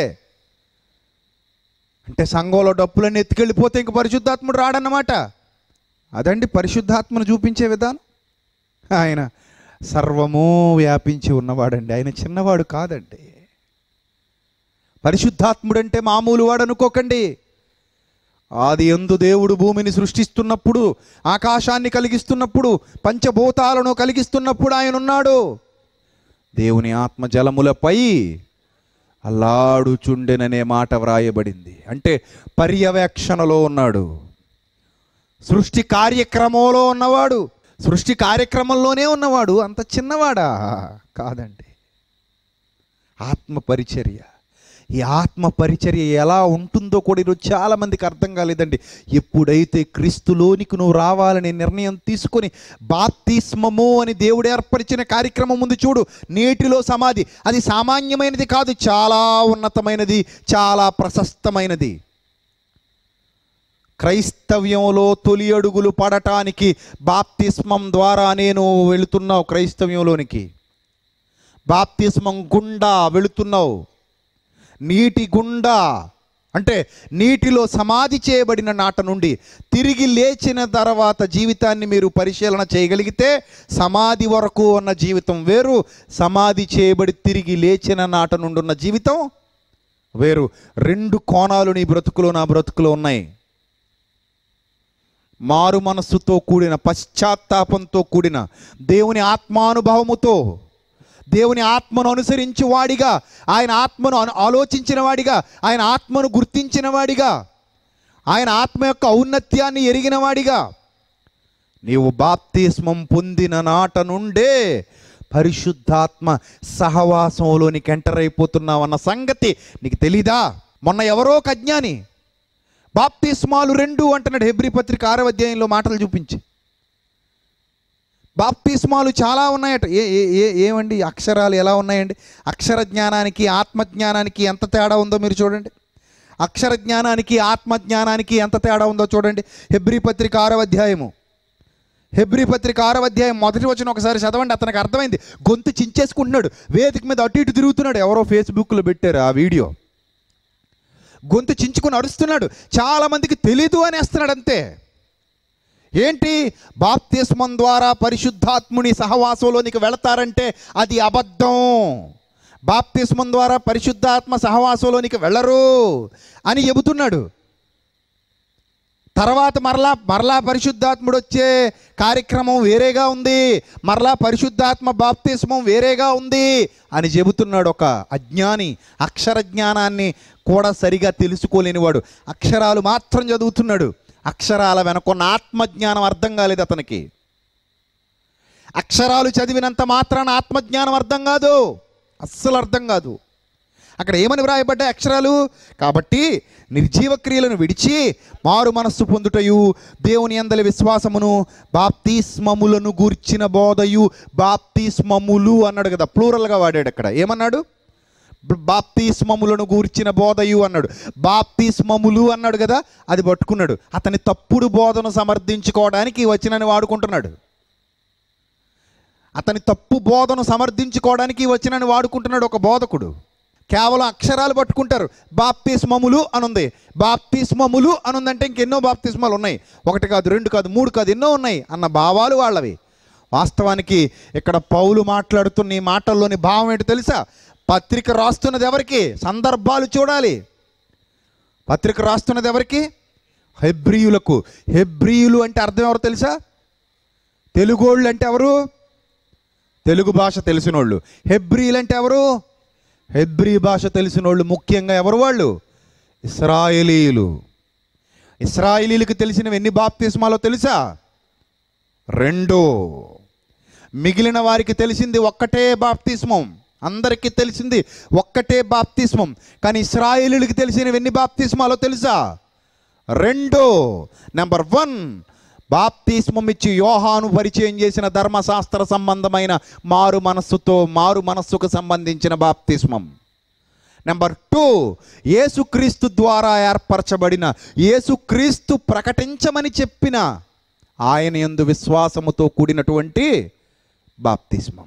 అంటే సంఘంలో డప్పులన్నీ ఎత్తుకెళ్ళిపోతే ఇంక పరిశుద్ధాత్ముడు రాడన్నమాట అదండి పరిశుద్ధాత్మను చూపించే విధానం ఆయన సర్వము వ్యాపించి ఉన్నవాడండి ఆయన చిన్నవాడు కాదండి పరిశుద్ధాత్ముడంటే మామూలు వాడు అనుకోకండి ఆది ఎందు దేవుడు భూమిని సృష్టిస్తున్నప్పుడు ఆకాశాన్ని కలిగిస్తున్నప్పుడు పంచభూతాలను కలిగిస్తున్నప్పుడు ఆయన ఉన్నాడు దేవుని ఆత్మ జలములపై అల్లాడుచుండెననే మాట వ్రాయబడింది అంటే పర్యవేక్షణలో ఉన్నాడు సృష్టి కార్యక్రమంలో ఉన్నవాడు సృష్టి కార్యక్రమంలోనే ఉన్నవాడు అంత చిన్నవాడా కాదండి ఆత్మ పరిచర్య ఈ ఆత్మ పరిచర్య ఎలా ఉంటుందో కూడా ఈరోజు చాలా మందికి అర్థం కాలేదండి ఎప్పుడైతే క్రీస్తులోనికి నువ్వు రావాలనే నిర్ణయం తీసుకొని బాప్తిస్మము అని దేవుడు ఏర్పరిచిన కార్యక్రమం ముందు చూడు నీటిలో సమాధి అది సామాన్యమైనది కాదు చాలా ఉన్నతమైనది చాలా ప్రశస్తమైనది క్రైస్తవ్యంలో తొలి అడుగులు పడటానికి బాప్తిస్మం ద్వారా నేను వెళుతున్నావు క్రైస్తవ్యంలోనికి బాప్తిస్మం గుండా వెళుతున్నావు నీటి గుండా అంటే నీటిలో సమాధి చేయబడిన నాట నుండి తిరిగి లేచిన తర్వాత జీవితాన్ని మీరు పరిశీలన చేయగలిగితే సమాధి వరకు ఉన్న జీవితం వేరు సమాధి చేయబడి తిరిగి లేచిన నాట నుండి ఉన్న జీవితం వేరు రెండు కోణాలు నీ బ్రతుకులో నా బ్రతుకులో ఉన్నాయి మారు మనస్సుతో కూడిన పశ్చాత్తాపంతో కూడిన దేవుని ఆత్మానుభవముతో దేవుని ఆత్మను అనుసరించి వాడిగా ఆయన ఆత్మను అను- ఆలోచించిన వాడిగా ఆయన ఆత్మను గుర్తించిన వాడిగా ఆయన ఆత్మ యొక్క ఔన్నత్యాన్ని ఎరిగినవాడిగా నీవు బాప్తిస్మం పొందిన నాట నుండే పరిశుద్ధాత్మ సహవాసంలోనికి ఎంటర్ అయిపోతున్నావు అన్న సంగతి నీకు తెలీదా మొన్న ఎవరో ఒక అజ్ఞాని బాప్తిస్మాలు రెండు అంటున్నాడు హెబ్రి పత్రిక ఆరవ అధ్యాయంలో మాటలు చూపించి బాప్తిస్మాలు చాలా ఉన్నాయట ఏ ఏ ఏ ఏమండి అక్షరాలు ఎలా ఉన్నాయండి అక్షర జ్ఞానానికి ఆత్మ జ్ఞానానికి ఎంత తేడా ఉందో మీరు చూడండి అక్షర జ్ఞానానికి ఆత్మ జ్ఞానానికి ఎంత తేడా ఉందో చూడండి హెబ్రి పత్రిక ఆరవ అధ్యాయము హెబ్రి పత్రిక ఆరవ అధ్యాయం మొదటి వచ్చిన ఒకసారి చదవండి అతనికి అర్థమైంది గొంతు చించేసుకుంటున్నాడు వేదిక మీద అటు ఇటు తిరుగుతున్నాడు ఎవరో ఫేస్బుక్లో పెట్టారు ఆ వీడియో గొంతు చించుకుని అరుస్తున్నాడు చాలా మందికి తెలీదు అనేస్తున్నాడు అంతే ఏంటి బాప్తిస్మం ద్వారా పరిశుద్ధాత్ముని సహవాసంలోనికి వెళతారంటే అది అబద్ధం బాప్తిస్మం ద్వారా పరిశుద్ధాత్మ సహవాసంలోనికి వెళ్ళరు అని చెబుతున్నాడు తర్వాత మరలా మరలా పరిశుద్ధాత్ముడు వచ్చే కార్యక్రమం వేరేగా ఉంది మరలా పరిశుద్ధాత్మ బాప్తిస్మం వేరేగా ఉంది అని చెబుతున్నాడు ఒక అజ్ఞాని అక్షర జ్ఞానాన్ని కూడా సరిగా తెలుసుకోలేనివాడు అక్షరాలు మాత్రం చదువుతున్నాడు అక్షరాల వెనకున్న ఆత్మజ్ఞానం అర్థం కాలేదు అతనికి అక్షరాలు చదివినంత మాత్రాన ఆత్మజ్ఞానం అర్థం కాదు అస్సలు అర్థం కాదు అక్కడ ఏమని వ్రాయబడ్డాయి అక్షరాలు కాబట్టి నిర్జీవ క్రియలను విడిచి మారు మనస్సు పొందుటయు దేవుని అందలి విశ్వాసమును బాప్తిస్మములను గూర్చిన బోధయు బాప్తిస్మములు అన్నాడు కదా ప్లూరల్గా వాడాడు అక్కడ ఏమన్నాడు బ- బాప్తిస్మములను గూర్చిన బోధయు అన్నాడు బాప్తిస్మములు అన్నాడు కదా అది పట్టుకున్నాడు అతని తప్పుడు బోధను సమర్థించుకోవడానికి ఈ వచనాన్ని వాడుకుంటున్నాడు అతని తప్పు బోధను సమర్థించుకోవడానికి ఈ వచనాన్ని వాడుకుంటున్నాడు ఒక బోధకుడు కేవలం అక్షరాలు పట్టుకుంటారు బాప్తిస్మములు అనుంది బాప్తిస్మములు అనుందంటే ఇంకెన్నో బాప్తిస్మాలు ఉన్నాయి ఒకటి కాదు రెండు కాదు మూడు కాదు ఎన్నో ఉన్నాయి అన్న భావాలు వాళ్ళవి వాస్తవానికి ఇక్కడ పౌలు మాట్లాడుతున్న ఈ మాటల్లోని భావం ఏంటో తెలుసా పత్రిక రాస్తున్నది ఎవరికి సందర్భాలు చూడాలి పత్రిక రాస్తున్నది ఎవరికి హెబ్రియులకు హెబ్రియులు అంటే అర్థం ఎవరు తెలుసా తెలుగోళ్ళు అంటే ఎవరు తెలుగు భాష తెలిసినోళ్ళు హెబ్రీలు అంటే ఎవరు హెబ్రీ భాష తెలిసినోళ్ళు ముఖ్యంగా ఎవరు వాళ్ళు ఇస్రాయేలీలు ఇస్రాయేలీలకు తెలిసినవి ఎన్ని బాప్తిస్మాలో తెలుసా రెండు మిగిలిన వారికి తెలిసింది ఒక్కటే బాప్తిస్మం అందరికీ తెలిసింది ఒక్కటే బాప్తిస్మం కానీ ఇస్రాయేలీలకు తెలిసినవి ఎన్ని బాప్తిస్మాలో తెలుసా రెండు నెంబర్ వన్ బాప్తిస్మం ఇచ్చి యోహాను పరిచయం చేసిన ధర్మశాస్త్ర సంబంధమైన మారు మనస్సుతో మారు మనస్సుకు సంబంధించిన బాప్తిస్మం నెంబర్ టూ యేసుక్రీస్తు ద్వారా ఏర్పరచబడిన యేసుక్రీస్తు ప్రకటించమని చెప్పిన ఆయన యందు విశ్వాసముతో కూడినటువంటి బాప్తిస్మం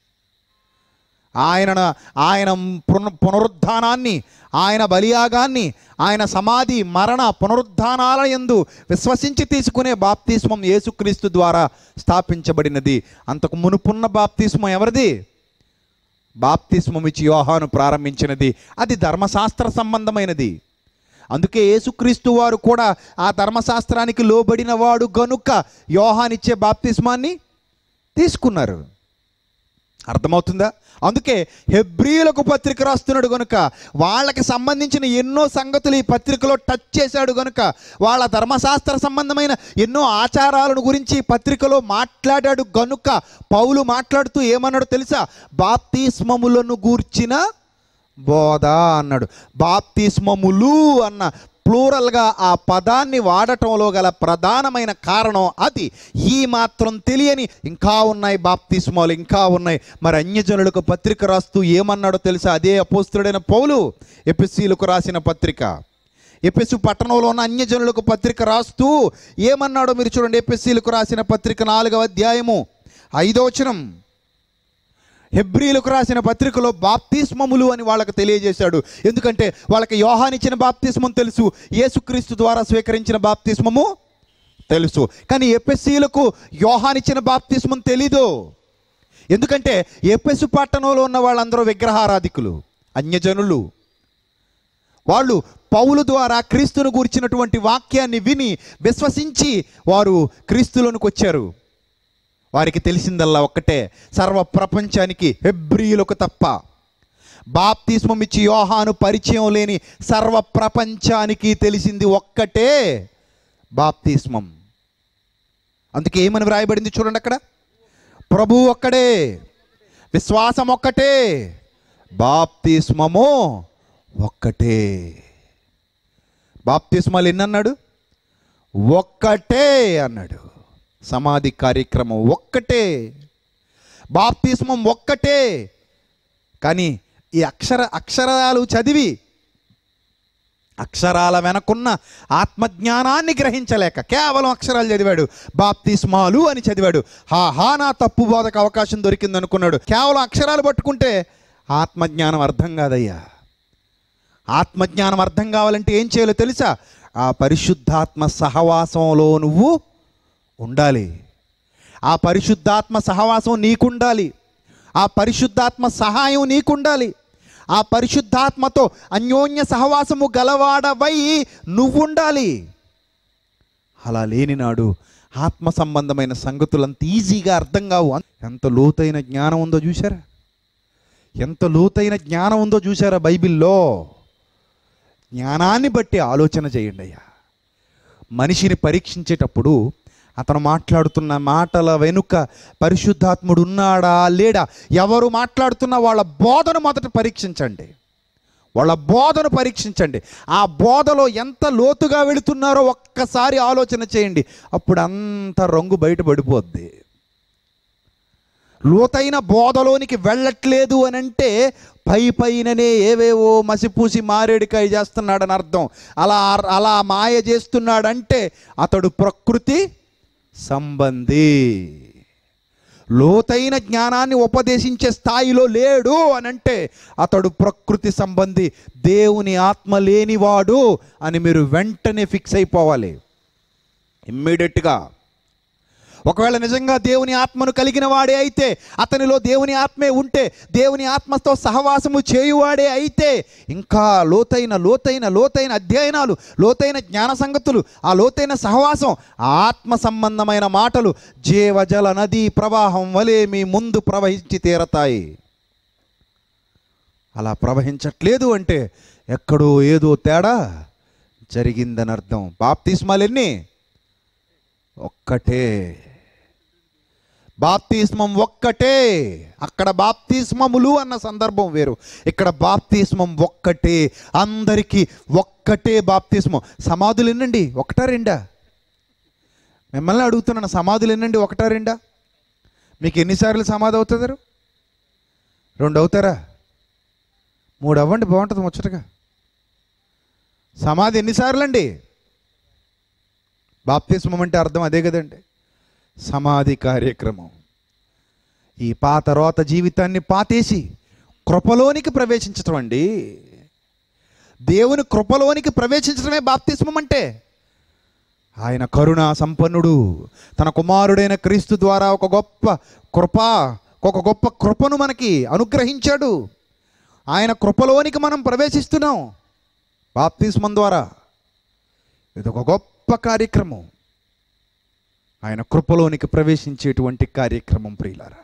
ఆయన ఆయన పున- పునరుద్ధానాన్ని ఆయన బలియాగాన్ని ఆయన సమాధి మరణ పునరుద్ధానాల యందు విశ్వసించి తీసుకునే బాప్తిస్మం యేసుక్రీస్తు ద్వారా స్థాపించబడినది అంతకు మునుపున్న బాప్తిస్మం ఎవరిది బాప్తిస్మం ఇచ్చి యోహాను ప్రారంభించినది అది ధర్మశాస్త్ర సంబంధమైనది అందుకే యేసుక్రీస్తు వారు కూడా ఆ ధర్మశాస్త్రానికి లోబడిన వాడు గనుక యోహానిచ్చే బాప్తిస్మాన్ని తీసుకున్నారు అర్థమవుతుందా అందుకే హెబ్రియులకు పత్రిక రాస్తున్నాడు గనుక వాళ్ళకి సంబంధించిన ఎన్నో సంగతులు ఈ పత్రికలో టచ్ చేశాడు గనుక వాళ్ళ ధర్మశాస్త్ర సంబంధమైన ఎన్నో ఆచారాలను గురించి ఈ పత్రికలో మాట్లాడాడు గనుక పౌలు మాట్లాడుతూ ఏమన్నాడు తెలుసా బాప్తిస్మములను గూర్చిన బోధ అన్నాడు బాప్తిస్మములు అన్న ప్లూరల్గా ఆ పదాన్ని వాడటంలో గల ప్రధానమైన కారణం అది ఈ మాత్రం తెలియని ఇంకా ఉన్నాయి బాప్తిస్మాలు ఇంకా ఉన్నాయి మరి అన్యజనులకు పత్రిక రాస్తూ ఏమన్నాడో తెలుసా అదే అపోస్తుడైన పౌలు ఎపిసీలకు రాసిన పత్రిక ఎపిసి పట్టణంలో ఉన్న అన్యజనులకు పత్రిక రాస్తూ ఏమన్నాడో మీరు చూడండి ఎపిసీలకు రాసిన పత్రిక నాలుగవ అధ్యాయము ఐదో వచనం హెబ్రీలకు రాసిన పత్రికలో బాప్తిస్మములు అని వాళ్ళకి తెలియజేశాడు ఎందుకంటే వాళ్ళకి యోహానిచ్చిన బాప్తిస్మం తెలుసు యేసుక్రీస్తు ద్వారా స్వీకరించిన బాప్తిస్మము తెలుసు కానీ ఎపిఎస్సీలకు యోహానిచ్చిన బాప్తిస్మం తెలీదు ఎందుకంటే ఎపెసు పట్టణంలో ఉన్న వాళ్ళందరూ విగ్రహారాధికులు అన్యజనులు వాళ్ళు పౌలు ద్వారా క్రీస్తును గూర్చినటువంటి వాక్యాన్ని విని విశ్వసించి వారు క్రీస్తులోనికి వచ్చారు వారికి తెలిసిందల్లా ఒక్కటే సర్వ ప్రపంచానికి హెబ్రియులకు తప్ప బాప్తిస్మం ఇచ్చి యోహాను పరిచయం లేని సర్వ ప్రపంచానికి తెలిసింది ఒక్కటే బాప్తిస్మం అందుకే ఏమని వ్రాయబడింది చూడండి అక్కడ ప్రభు ఒక్కడే విశ్వాసం ఒక్కటే బాప్తిస్మము ఒక్కటే బాప్తిస్మాలు ఎన్ని అన్నాడు ఒక్కటే అన్నాడు సమాధి కార్యక్రమం ఒక్కటే బాప్తిస్మం ఒక్కటే కానీ ఈ అక్షర అక్షరాలు చదివి అక్షరాల వెనకున్న ఆత్మజ్ఞానాన్ని గ్రహించలేక కేవలం అక్షరాలు చదివాడు బాప్తిస్మాలు అని చదివాడు హా హా నా తప్పు బోధకు అవకాశం దొరికింది అనుకున్నాడు కేవలం అక్షరాలు పట్టుకుంటే ఆత్మజ్ఞానం అర్థం కాదయ్యా ఆత్మజ్ఞానం అర్థం కావాలంటే ఏం చేయాలో తెలుసా ఆ పరిశుద్ధాత్మ సహవాసంలో నువ్వు ఉండాలి ఆ పరిశుద్ధాత్మ సహవాసం నీకుండాలి ఆ పరిశుద్ధాత్మ సహాయం నీకుండాలి ఆ పరిశుద్ధాత్మతో అన్యోన్య సహవాసము గలవాడవై నువ్వుండాలి అలా లేని నాడు ఆత్మ సంబంధమైన సంగతులు అంత ఈజీగా అర్థం కావు ఎంత లోతైన జ్ఞానం ఉందో చూసారా ఎంత లోతైన జ్ఞానం ఉందో చూసారా బైబిల్లో జ్ఞానాన్ని బట్టి ఆలోచన చేయండి అయ్యా మనిషిని పరీక్షించేటప్పుడు అతను మాట్లాడుతున్న మాటల వెనుక పరిశుద్ధాత్ముడు ఉన్నాడా లేడా ఎవరు మాట్లాడుతున్న వాళ్ళ బోధను మొదట పరీక్షించండి వాళ్ళ బోధను పరీక్షించండి ఆ బోధలో ఎంత లోతుగా వెళుతున్నారో ఒక్కసారి ఆలోచన చేయండి అప్పుడు అంత రంగు బయటపడిపోద్ది లోతైన బోధలోనికి వెళ్ళట్లేదు అని అంటే పై పైననే ఏవేవో మసిపూసి మారేడికాయ చేస్తున్నాడని అర్థం అలా అలా మాయ చేస్తున్నాడంటే అతడు ప్రకృతి సంబంధి లోతైన జ్ఞానాన్ని ఉపదేశించే స్థాయిలో లేడు అని అంటే అతడు ప్రకృతి సంబంధి దేవుని ఆత్మ లేనివాడు అని మీరు వెంటనే ఫిక్స్ అయిపోవాలి ఇమ్మీడియట్గా ఒకవేళ నిజంగా దేవుని ఆత్మను కలిగిన వాడే అయితే అతనిలో దేవుని ఆత్మే ఉంటే దేవుని ఆత్మతో సహవాసము చేయువాడే అయితే ఇంకా లోతైన లోతైన లోతైన అధ్యయనాలు లోతైన జ్ఞాన సంగతులు ఆ లోతైన సహవాసం ఆ ఆత్మ సంబంధమైన మాటలు జీవజల నదీ ప్రవాహం వలె మీ ముందు ప్రవహించి తీరతాయి అలా ప్రవహించట్లేదు అంటే ఎక్కడో ఏదో తేడా జరిగిందని అర్థం బాప్తిస్మాలు ఎన్ని ఒక్కటే బాప్తిస్మం ఒక్కటే అక్కడ బాప్తిస్మములు అన్న సందర్భం వేరు ఇక్కడ బాప్తిస్మం ఒక్కటే అందరికీ ఒక్కటే బాప్తిస్మం సమాధులు ఎన్నండి ఒకటా రెండా మిమ్మల్ని అడుగుతున్నాను సమాధులు ఎన్నండి ఒకటా రెండా మీకు ఎన్నిసార్లు సమాధి అవుతారు రెండు అవుతారా మూడు అవ్వండి బాగుంటుంది ముచ్చటగా సమాధి ఎన్నిసార్లు అండి బాప్తిస్మం అంటే అర్థం అదే కదండి సమాధి కార్యక్రమం ఈ పాత రోత జీవితాన్ని పాతేసి కృపలోనికి ప్రవేశించటం అండి దేవుని కృపలోనికి ప్రవేశించడమే బాప్తిస్మం అంటే ఆయన కరుణా సంపన్నుడు తన కుమారుడైన క్రీస్తు ద్వారా ఒక గొప్ప కృప ఒక గొప్ప కృపను మనకి అనుగ్రహించాడు ఆయన కృపలోనికి మనం ప్రవేశిస్తున్నాం బాప్తిస్మం ద్వారా ఇది ఒక గొప్ప కార్యక్రమం ఆయన కృపలోనికి ప్రవేశించేటువంటి కార్యక్రమం ప్రియులారా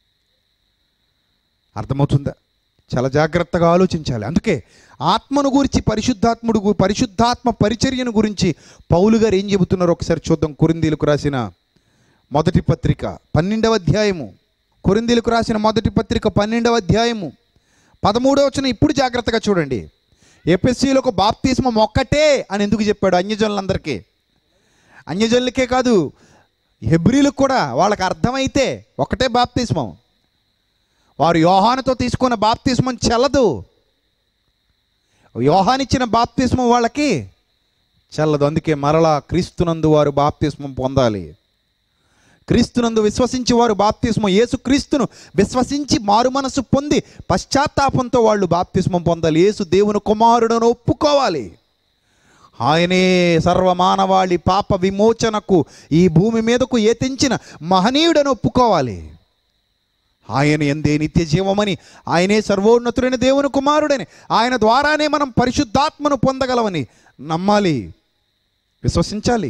అర్థమవుతుందా చాలా జాగ్రత్తగా ఆలోచించాలి అందుకే ఆత్మను గురించి పరిశుద్ధాత్ముడు గు- పరిశుద్ధాత్మ పరిచర్యను గురించి పౌలు గారు ఏం చెబుతున్నారో ఒకసారి చూద్దాం కొరిందీలకు రాసిన మొదటి పత్రిక పన్నెండవ అధ్యాయము కొరిందీలకు రాసిన మొదటి పత్రిక పన్నెండవ అధ్యాయము పదమూడవ వచ్చిన ఇప్పుడు జాగ్రత్తగా చూడండి ఎపిఎస్సీలకు బాప్తిస్మం ఒక్కటే అని ఎందుకు చెప్పాడు అన్యజనులందరికీ అన్యజనులకే కాదు హెబ్రిలకు కూడా వాళ్ళకి అర్థమైతే ఒకటే బాప్తిస్మం వారు యోహానుతో తీసుకున్న బాప్తిస్మం చెల్లదు యోహానిచ్చిన బాప్తిస్మం వాళ్ళకి చెల్లదు అందుకే మరలా క్రీస్తునందు వారు బాప్తిస్మం పొందాలి క్రీస్తునందు విశ్వసించి వారు బాప్తిస్మం యేసు క్రీస్తును విశ్వసించి మారు మనసు పొంది పశ్చాత్తాపంతో వాళ్ళు బాప్తిస్మం పొందాలి యేసు దేవుని కుమారుడను ఒప్పుకోవాలి ఆయనే సర్వమానవాళి పాప విమోచనకు ఈ భూమి మీదకు ఏతించిన మహనీయుడను ఒప్పుకోవాలి ఆయన ఎందే నిత్య జీవమని ఆయనే సర్వోన్నతుడైన దేవుని కుమారుడని ఆయన ద్వారానే మనం పరిశుద్ధాత్మను పొందగలమని నమ్మాలి విశ్వసించాలి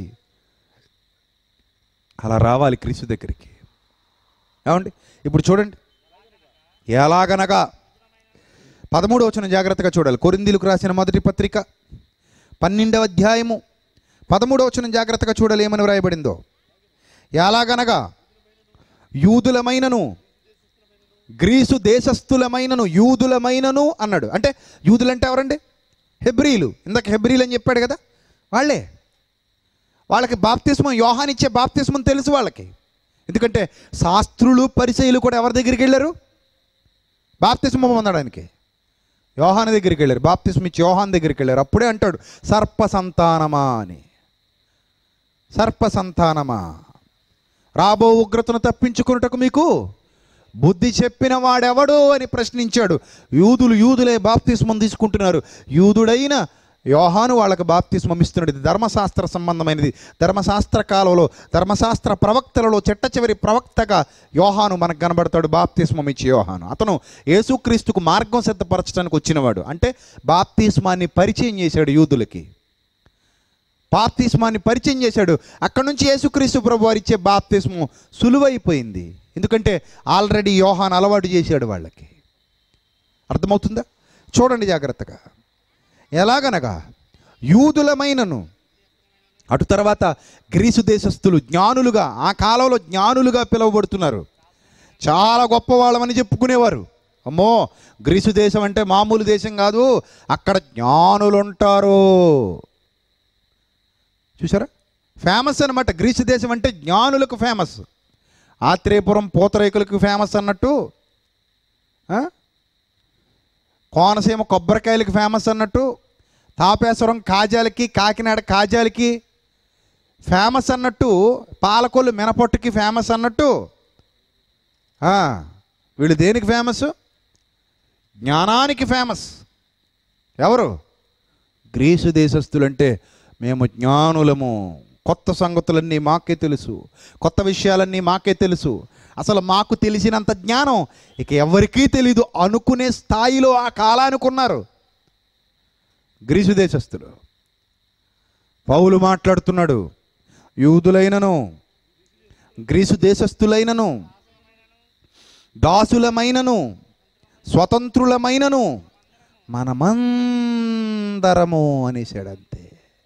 అలా రావాలి క్రీస్తు దగ్గరికి ఏమండి ఇప్పుడు చూడండి ఎలాగనగా పదమూడవ వచనం జాగ్రత్తగా చూడాలి కొరిందీలకు రాసిన మొదటి పత్రిక పన్నెండవ అధ్యాయము పదమూడవ వచనం జాగ్రత్తగా చూడాలి ఏమని వ్రాయబడిందో ఎలాగనగా యూదులమైనను గ్రీసు దేశస్థులమైనను యూదులమైనను అన్నాడు అంటే యూదులంటే ఎవరండి హెబ్రీలు ఇందాక హెబ్రీలు అని చెప్పాడు కదా వాళ్ళే వాళ్ళకి బాప్తిస్మం యోహానిచ్చే బాప్తిస్మం తెలుసు వాళ్ళకి ఎందుకంటే శాస్త్రులు పరిచయులు కూడా ఎవరి దగ్గరికి వెళ్ళారు బాప్తిస్మం పొందడానికి యోహాన్ దగ్గరికి వెళ్ళారు బాప్తిస్మ ఇచ్చి యోహాన్ దగ్గరికి వెళ్ళారు అప్పుడే అంటాడు సర్ప సంతానమా అని సర్ప సంతానమా రాబో ఉగ్రతను తప్పించుకున్నటకు మీకు బుద్ధి చెప్పిన వాడెవడు అని ప్రశ్నించాడు యూదులు యూదులే బాప్తిస్మం తీసుకుంటున్నారు యూదుడైన యోహాను వాళ్ళకి బాప్తిస్మం ఇస్తున్నాడు ఇది ధర్మశాస్త్ర సంబంధమైనది ధర్మశాస్త్ర కాలంలో ధర్మశాస్త్ర ప్రవక్తలలో చెట్ట చివరి ప్రవక్తగా యోహాను మనకు కనబడతాడు బాప్తిస్మం ఇచ్చి యోహాను అతను యేసుక్రీస్తుకు మార్గం సిద్ధపరచడానికి వచ్చినవాడు అంటే బాప్తిస్మాన్ని పరిచయం చేశాడు యూదులకి బాప్తిస్మాన్ని పరిచయం చేశాడు అక్కడ నుంచి యేసుక్రీస్తు ప్రభు వారు ఇచ్చే బాప్తిస్మం సులువైపోయింది ఎందుకంటే ఆల్రెడీ యోహాన్ అలవాటు చేశాడు వాళ్ళకి అర్థమవుతుందా చూడండి జాగ్రత్తగా ఎలాగనగా యూదులమైనను అటు తర్వాత గ్రీసు దేశస్థులు జ్ఞానులుగా ఆ కాలంలో జ్ఞానులుగా పిలువబడుతున్నారు చాలా గొప్ప వాళ్ళమని చెప్పుకునేవారు అమ్మో గ్రీసు దేశం అంటే మామూలు దేశం కాదు అక్కడ జ్ఞానులు ఉంటారు చూసారా ఫేమస్ అనమాట గ్రీసు దేశం అంటే జ్ఞానులకు ఫేమస్ ఆత్రేయపురం పూతరేకులకు ఫేమస్ అన్నట్టు ఆ? కోనసీమ కొబ్బరికాయలకి ఫేమస్ అన్నట్టు తాపేశ్వరం కాజాలకి కాకినాడ కాజాలకి ఫేమస్ అన్నట్టు పాలకొల్లు మినపొట్టుకి ఫేమస్ అన్నట్టు ఆ, వీళ్ళు దేనికి ఫేమస్ జ్ఞానానికి ఫేమస్ ఎవరు గ్రీసు దేశస్థులంటే మేము జ్ఞానులము కొత్త సంగతులన్నీ మాకే తెలుసు కొత్త విషయాలన్నీ మాకే తెలుసు అసలు మాకు తెలిసినంత జ్ఞానం ఇక ఎవరికీ తెలీదు అనుకునే స్థాయిలో ఆ కాలానికి ఉన్నారు గ్రీసు దేశస్థులు పౌలు మాట్లాడుతున్నాడు యూదులైనను గ్రీసు దేశస్థులైనను దాసులమైనను స్వతంత్రులమైనను మనమందరము అనేసాడు అంతే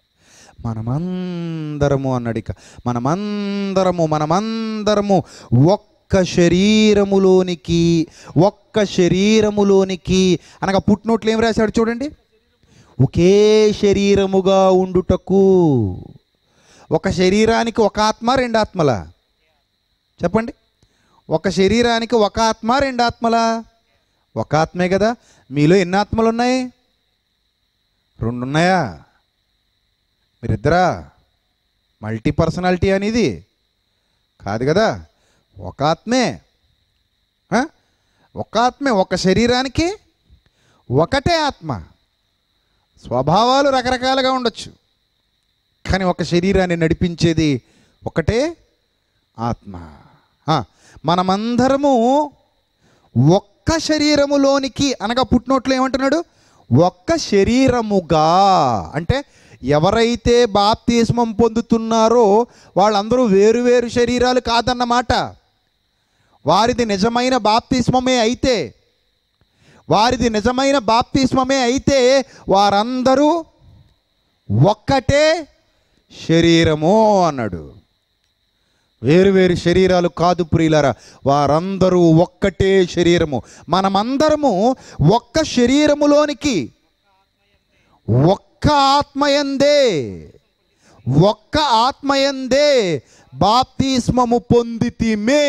మనమందరము అన్నాడు ఇక మనమందరము మనమందరము ఒక్క శరీరములోనికి ఒక్క శరీరములోనికి అనగా పుట్టినోట్లు ఏం రాశాడు చూడండి ఒకే శరీరముగా ఉండుటకు ఒక శరీరానికి ఒక ఆత్మ రెండు ఆత్మలా చెప్పండి ఒక శరీరానికి ఒక ఆత్మ రెండు ఆత్మలా ఒక ఆత్మే కదా మీలో ఎన్ని ఆత్మలు ఉన్నాయి రెండు ఉన్నాయా మీరిద్దరా మల్టీ పర్సనాలిటీ అనేది కాదు కదా ఒక ఆత్మే ఆ? ఒక ఆత్మే ఒక శరీరానికి ఒకటే ఆత్మ స్వభావాలు రకరకాలుగా ఉండొచ్చు కానీ ఒక శరీరాన్ని నడిపించేది ఒకటే ఆత్మ ఆ, మనమందరము ఒక్క శరీరములోనికి అనగా పుట్టినోట్లు ఏమంటున్నాడు ఒక్క శరీరముగా అంటే ఎవరైతే బాప్తిస్మం పొందుతున్నారో వాళ్ళందరూ వేరు వేరు శరీరాలు కాదన్నమాట వారిది నిజమైన బాప్తిస్మమే అయితే వారిది నిజమైన బాప్తిస్మమే అయితే వారందరూ ఒక్కటే శరీరము అన్నాడు వేరు వేరు శరీరాలు కాదు ప్రియులరా వారందరూ ఒక్కటే శరీరము మనమందరము ఒక్క శరీరములోనికి ఒక్క ఆత్మయందే ఒక్క ఆత్మయందే బాప్తిస్మము పొందితిమే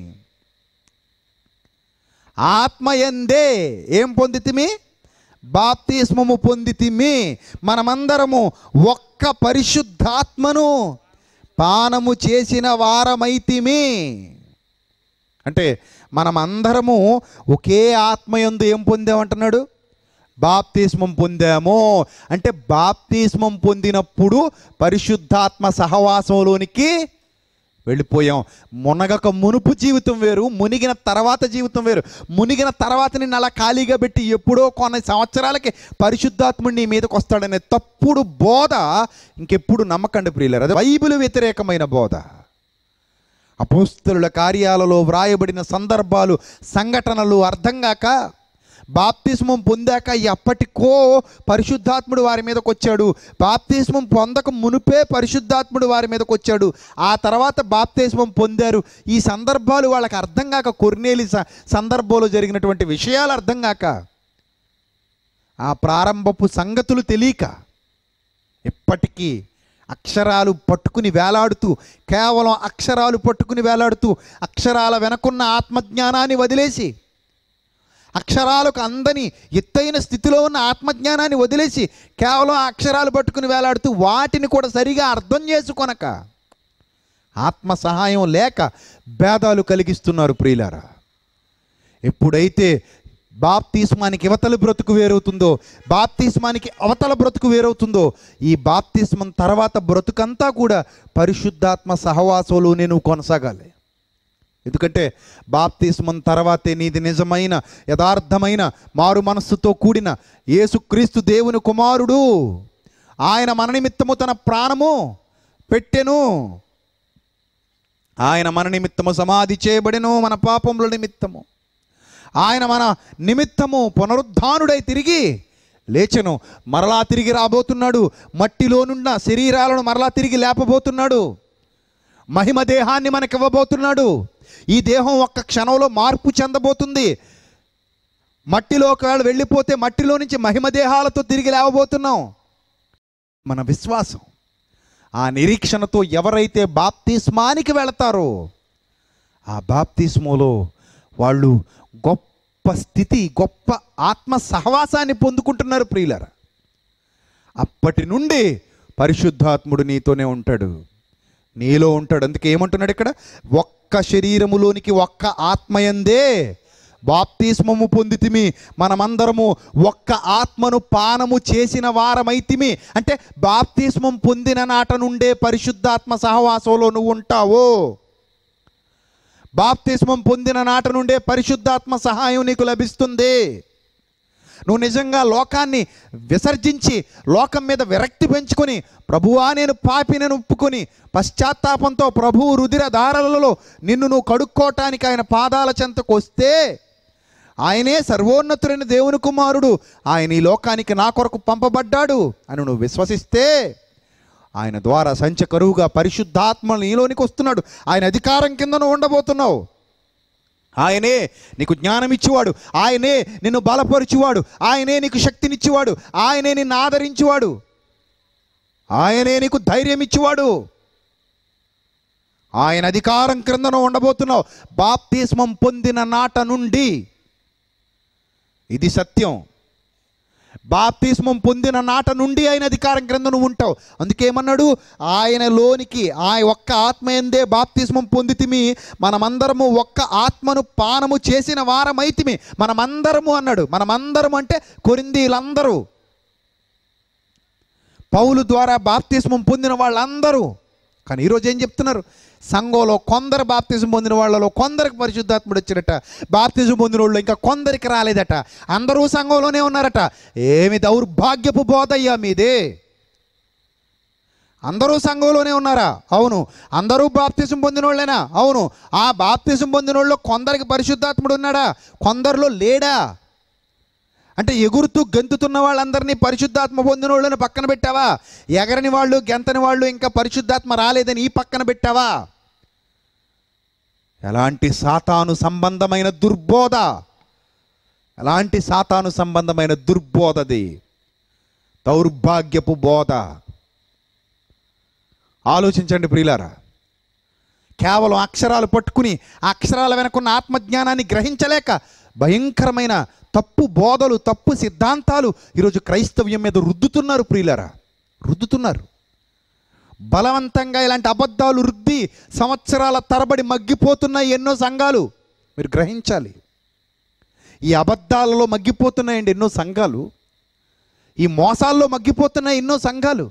ఆత్మయందే ఏం పొందితిమి బాప్తిస్మము పొందితిమి మనమందరము ఒక్క పరిశుద్ధాత్మను పానము చేసిన వారమైతిమి అంటే మనమందరము ఒకే ఆత్మయందు ఏం పొందామంటున్నాడు బాప్తిస్మం పొందాము అంటే బాప్తిస్మం పొందినప్పుడు పరిశుద్ధాత్మ సహవాసంలోనికి వెళ్ళిపోయాం మునగక మునుపు జీవితం వేరు మునిగిన తర్వాత జీవితం వేరు మునిగిన తర్వాత నిన్ను అలా ఖాళీగా పెట్టి ఎప్పుడో కొన్ని సంవత్సరాలకి పరిశుద్ధాత్ముడు నీ మీదకి వస్తాడనే తప్పుడు బోధ ఇంకెప్పుడు నమ్మకండి ప్రియులరు అది బైబిల్ వ్యతిరేకమైన బోధ అపోస్తలుల కార్యాలలో వ్రాయబడిన సందర్భాలు సంఘటనలు అర్థం కాక బాప్తిస్మం పొందాక ఎప్పటికో పరిశుద్ధాత్ముడు వారి మీదకి వచ్చాడు బాప్తిస్మం పొందక మునుపే పరిశుద్ధాత్ముడు వారి మీదకి వచ్చాడు ఆ తర్వాత బాప్తిస్మం పొందారు ఈ సందర్భాలు వాళ్ళకి అర్థం కాక కొర్నేలి స- సందర్భంలో జరిగినటువంటి విషయాలు అర్థం కాక ఆ ప్రారంభపు సంగతులు తెలియక ఇప్పటికీ అక్షరాలు పట్టుకుని వేలాడుతూ కేవలం అక్షరాలు పట్టుకుని వేలాడుతూ అక్షరాల వెనకున్న ఆత్మజ్ఞానాన్ని వదిలేసి అక్షరాలకు అందని ఎత్తైన స్థితిలో ఉన్న ఆత్మజ్ఞానాన్ని వదిలేసి కేవలం ఆ అక్షరాలు పట్టుకుని వేలాడుతూ వాటిని కూడా సరిగా అర్థం చేసుకొనక ఆత్మ సహాయం లేక భేదాలు కలిగిస్తున్నారు ప్రియులారా ఎప్పుడైతే బాప్తిస్మానికి ఇవతల బ్రతుకు వేరవుతుందో బాప్తిస్మానికి అవతల బ్రతుకు వేరవుతుందో ఈ బాప్తిస్మం తర్వాత బ్రతుకంతా కూడా పరిశుద్ధాత్మ సహవాసంలోనే నువ్వు కొనసాగాలి ఎందుకంటే బాప్తిస్మం తర్వాతే నీది నిజమైన యథార్థమైన మారు మనస్సుతో కూడిన యేసుక్రీస్తు దేవుని కుమారుడు ఆయన మన నిమిత్తము తన ప్రాణము పెట్టెను ఆయన మన నిమిత్తము సమాధి చేయబడెను మన పాపముల నిమిత్తము ఆయన మన నిమిత్తము పునరుద్ధానుడై తిరిగి లేచెను మరలా తిరిగి రాబోతున్నాడు మట్టిలోనున్న శరీరాలను మరలా తిరిగి లేపబోతున్నాడు మహిమ దేహాన్ని మనకి ఇవ్వబోతున్నాడు ఈ దేహం ఒక్క క్షణంలో మార్పు చెందబోతుంది మట్టిలో ఒకవేళ వెళ్ళిపోతే మట్టిలో నుంచి మహిమ దేహాలతో తిరిగి లేవబోతున్నాం మన విశ్వాసం ఆ నిరీక్షణతో ఎవరైతే బాప్తిస్మానికి వెళతారో ఆ బాప్తిస్మోలో వాళ్ళు గొప్ప స్థితి గొప్ప ఆత్మ సహవాసాన్ని పొందుకుంటున్నారు ప్రియులర అప్పటి నుండి పరిశుద్ధాత్ముడు నీతోనే ఉంటాడు నీలో ఉంటాడు అందుకే ఏమంటున్నాడు ఇక్కడ ఒక్క శరీరములోనికి ఒక్క ఆత్మయందే బాప్తిస్మము పొందితిమి మనమందరము ఒక్క ఆత్మను పానము చేసిన వారమైతిమి అంటే బాప్తిస్మం పొందిన నాట నుండే పరిశుద్ధాత్మ సహవాసంలో నువ్వు ఉంటావు బాప్తిస్మం పొందిన నాట నుండే పరిశుద్ధాత్మ సహాయం నీకు లభిస్తుంది నువ్వు నిజంగా లోకాన్ని విసర్జించి లోకం మీద విరక్తి పెంచుకొని ప్రభువా నేను పాపినని ఒప్పుకొని పశ్చాత్తాపంతో ప్రభువు రుధిర దారలలో నిన్ను నువ్వు కడుక్కోవటానికి ఆయన పాదాల చెంతకు వస్తే ఆయనే సర్వోన్నతుడైన దేవుని కుమారుడు ఆయన ఈ లోకానికి నా కొరకు పంపబడ్డాడు అని నువ్వు విశ్వసిస్తే ఆయన ద్వారా సంచకరువుగా పరిశుద్ధాత్మ నీలోనికి వస్తున్నాడు ఆయన అధికారం కింద నువ్వు ఉండబోతున్నావు ఆయనే నీకు జ్ఞానం ఇచ్చేవాడు ఆయనే నిన్ను బలపరిచేవాడు ఆయనే నీకు శక్తినిచ్చేవాడు ఆయనే నిన్ను ఆదరించేవాడు ఆయనే నీకు ధైర్యం ఇచ్చేవాడు ఆయన అధికారం క్రిందన ఉండబోతున్నావు బాప్తిస్మం పొందిన నాట నుండి ఇది సత్యం బాప్తిస్మం పొందిన నాట నుండి ఆయన అధికారం క్రింద నువ్వు ఉంటావు అందుకేమన్నాడు ఆయన లోనికి ఆ ఒక్క ఆత్మ ఎందే బాప్తిస్మం పొందితిమి మనమందరము ఒక్క ఆత్మను పానము చేసిన వారమైతిమి మనమందరము అన్నాడు మనమందరం అంటే కొరిందీలందరూ పౌలు ద్వారా బాప్తిస్మం పొందిన వాళ్ళందరూ కానీ ఈరోజు ఏం చెప్తున్నారు సంఘంలో కొందరు బాప్తిజం పొందిన వాళ్ళలో కొందరికి పరిశుద్ధాత్ముడు వచ్చినట బాప్తిజం పొందిన వాళ్ళు ఇంకా కొందరికి రాలేదట అందరూ సంఘంలోనే ఉన్నారట ఏమి దౌర్భాగ్యపు బోధయ్యా మీదే అందరూ సంఘంలోనే ఉన్నారా అవును అందరూ బాప్తిజం పొందిన వాళ్ళేనా అవును ఆ బాప్తిజం పొందిన వాళ్ళు కొందరికి పరిశుద్ధాత్ముడు ఉన్నాడా కొందరిలో లేడా అంటే ఎగురుతూ గెంతుతున్న వాళ్ళందరినీ పరిశుద్ధాత్మ పొందిన వాళ్ళని పక్కన పెట్టావా ఎగరని వాళ్ళు గెంతని వాళ్ళు ఇంకా పరిశుద్ధాత్మ రాలేదని ఈ పక్కన పెట్టావా ఎలాంటి సాతాను సంబంధమైన దుర్బోధ ఎలాంటి సాతాను సంబంధమైన దుర్బోధది దౌర్భాగ్యపు బోధ ఆలోచించండి ప్రియులారా కేవలం అక్షరాలు పట్టుకుని ఆ అక్షరాల వెనకున్న ఆత్మజ్ఞానాన్ని గ్రహించలేక భయంకరమైన తప్పు బోధలు తప్పు సిద్ధాంతాలు ఈరోజు క్రైస్తవ్యం మీద రుద్దుతున్నారు ప్రియులారా రుద్దుతున్నారు బలవంతంగా ఇలాంటి అబద్ధాలు రుద్ది సంవత్సరాల తరబడి మగ్గిపోతున్నాయి ఎన్నో సంఘాలు మీరు గ్రహించాలి ఈ అబద్ధాలలో మగ్గిపోతున్నాయండి ఎన్నో సంఘాలు ఈ మోసాల్లో మగ్గిపోతున్నాయి ఎన్నో సంఘాలు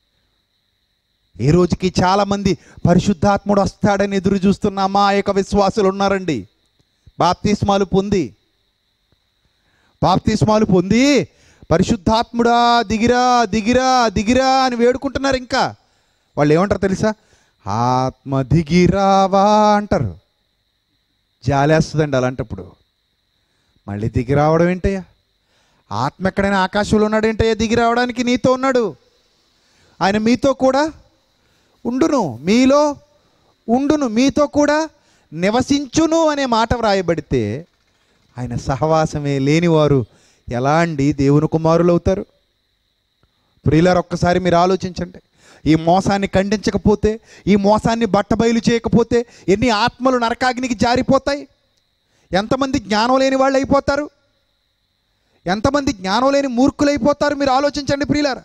ఈ రోజుకి చాలామంది పరిశుద్ధాత్ముడు వస్తాడని ఎదురు చూస్తున్న అమాయక విశ్వాసులు ఉన్నారండి బాప్తిస్మాలు పొంది బాప్తిస్మాలు పొంది పరిశుద్ధాత్ముడా దిగిరా దిగిరా దిగిరా అని వేడుకుంటున్నారు ఇంకా వాళ్ళు ఏమంటారు తెలుసా ఆత్మ దిగిరావా అంటారు జాలేస్తుందండి అలాంటప్పుడు మళ్ళీ దిగి రావడం ఏంటయ్యా ఆత్మ ఎక్కడైనా ఆకాశంలో ఉన్నాడు ఏంటయ్యా దిగి రావడానికి నీతో ఉన్నాడు ఆయన మీతో కూడా ఉండును మీలో ఉండును మీతో కూడా నివసించును అనే మాట వ్రాయబడితే ఆయన సహవాసమే లేనివారు ఎలా అండి దేవుని కుమారులు అవుతారు ప్రియులారు ఒక్కసారి మీరు ఆలోచించండి ఈ మోసాన్ని ఖండించకపోతే ఈ మోసాన్ని బట్టబయలు చేయకపోతే ఎన్ని ఆత్మలు నరకాగ్నికి జారిపోతాయి ఎంతమంది జ్ఞానం లేని వాళ్ళు అయిపోతారు ఎంతమంది జ్ఞానం లేని మూర్ఖులైపోతారు మీరు ఆలోచించండి ప్రియులారా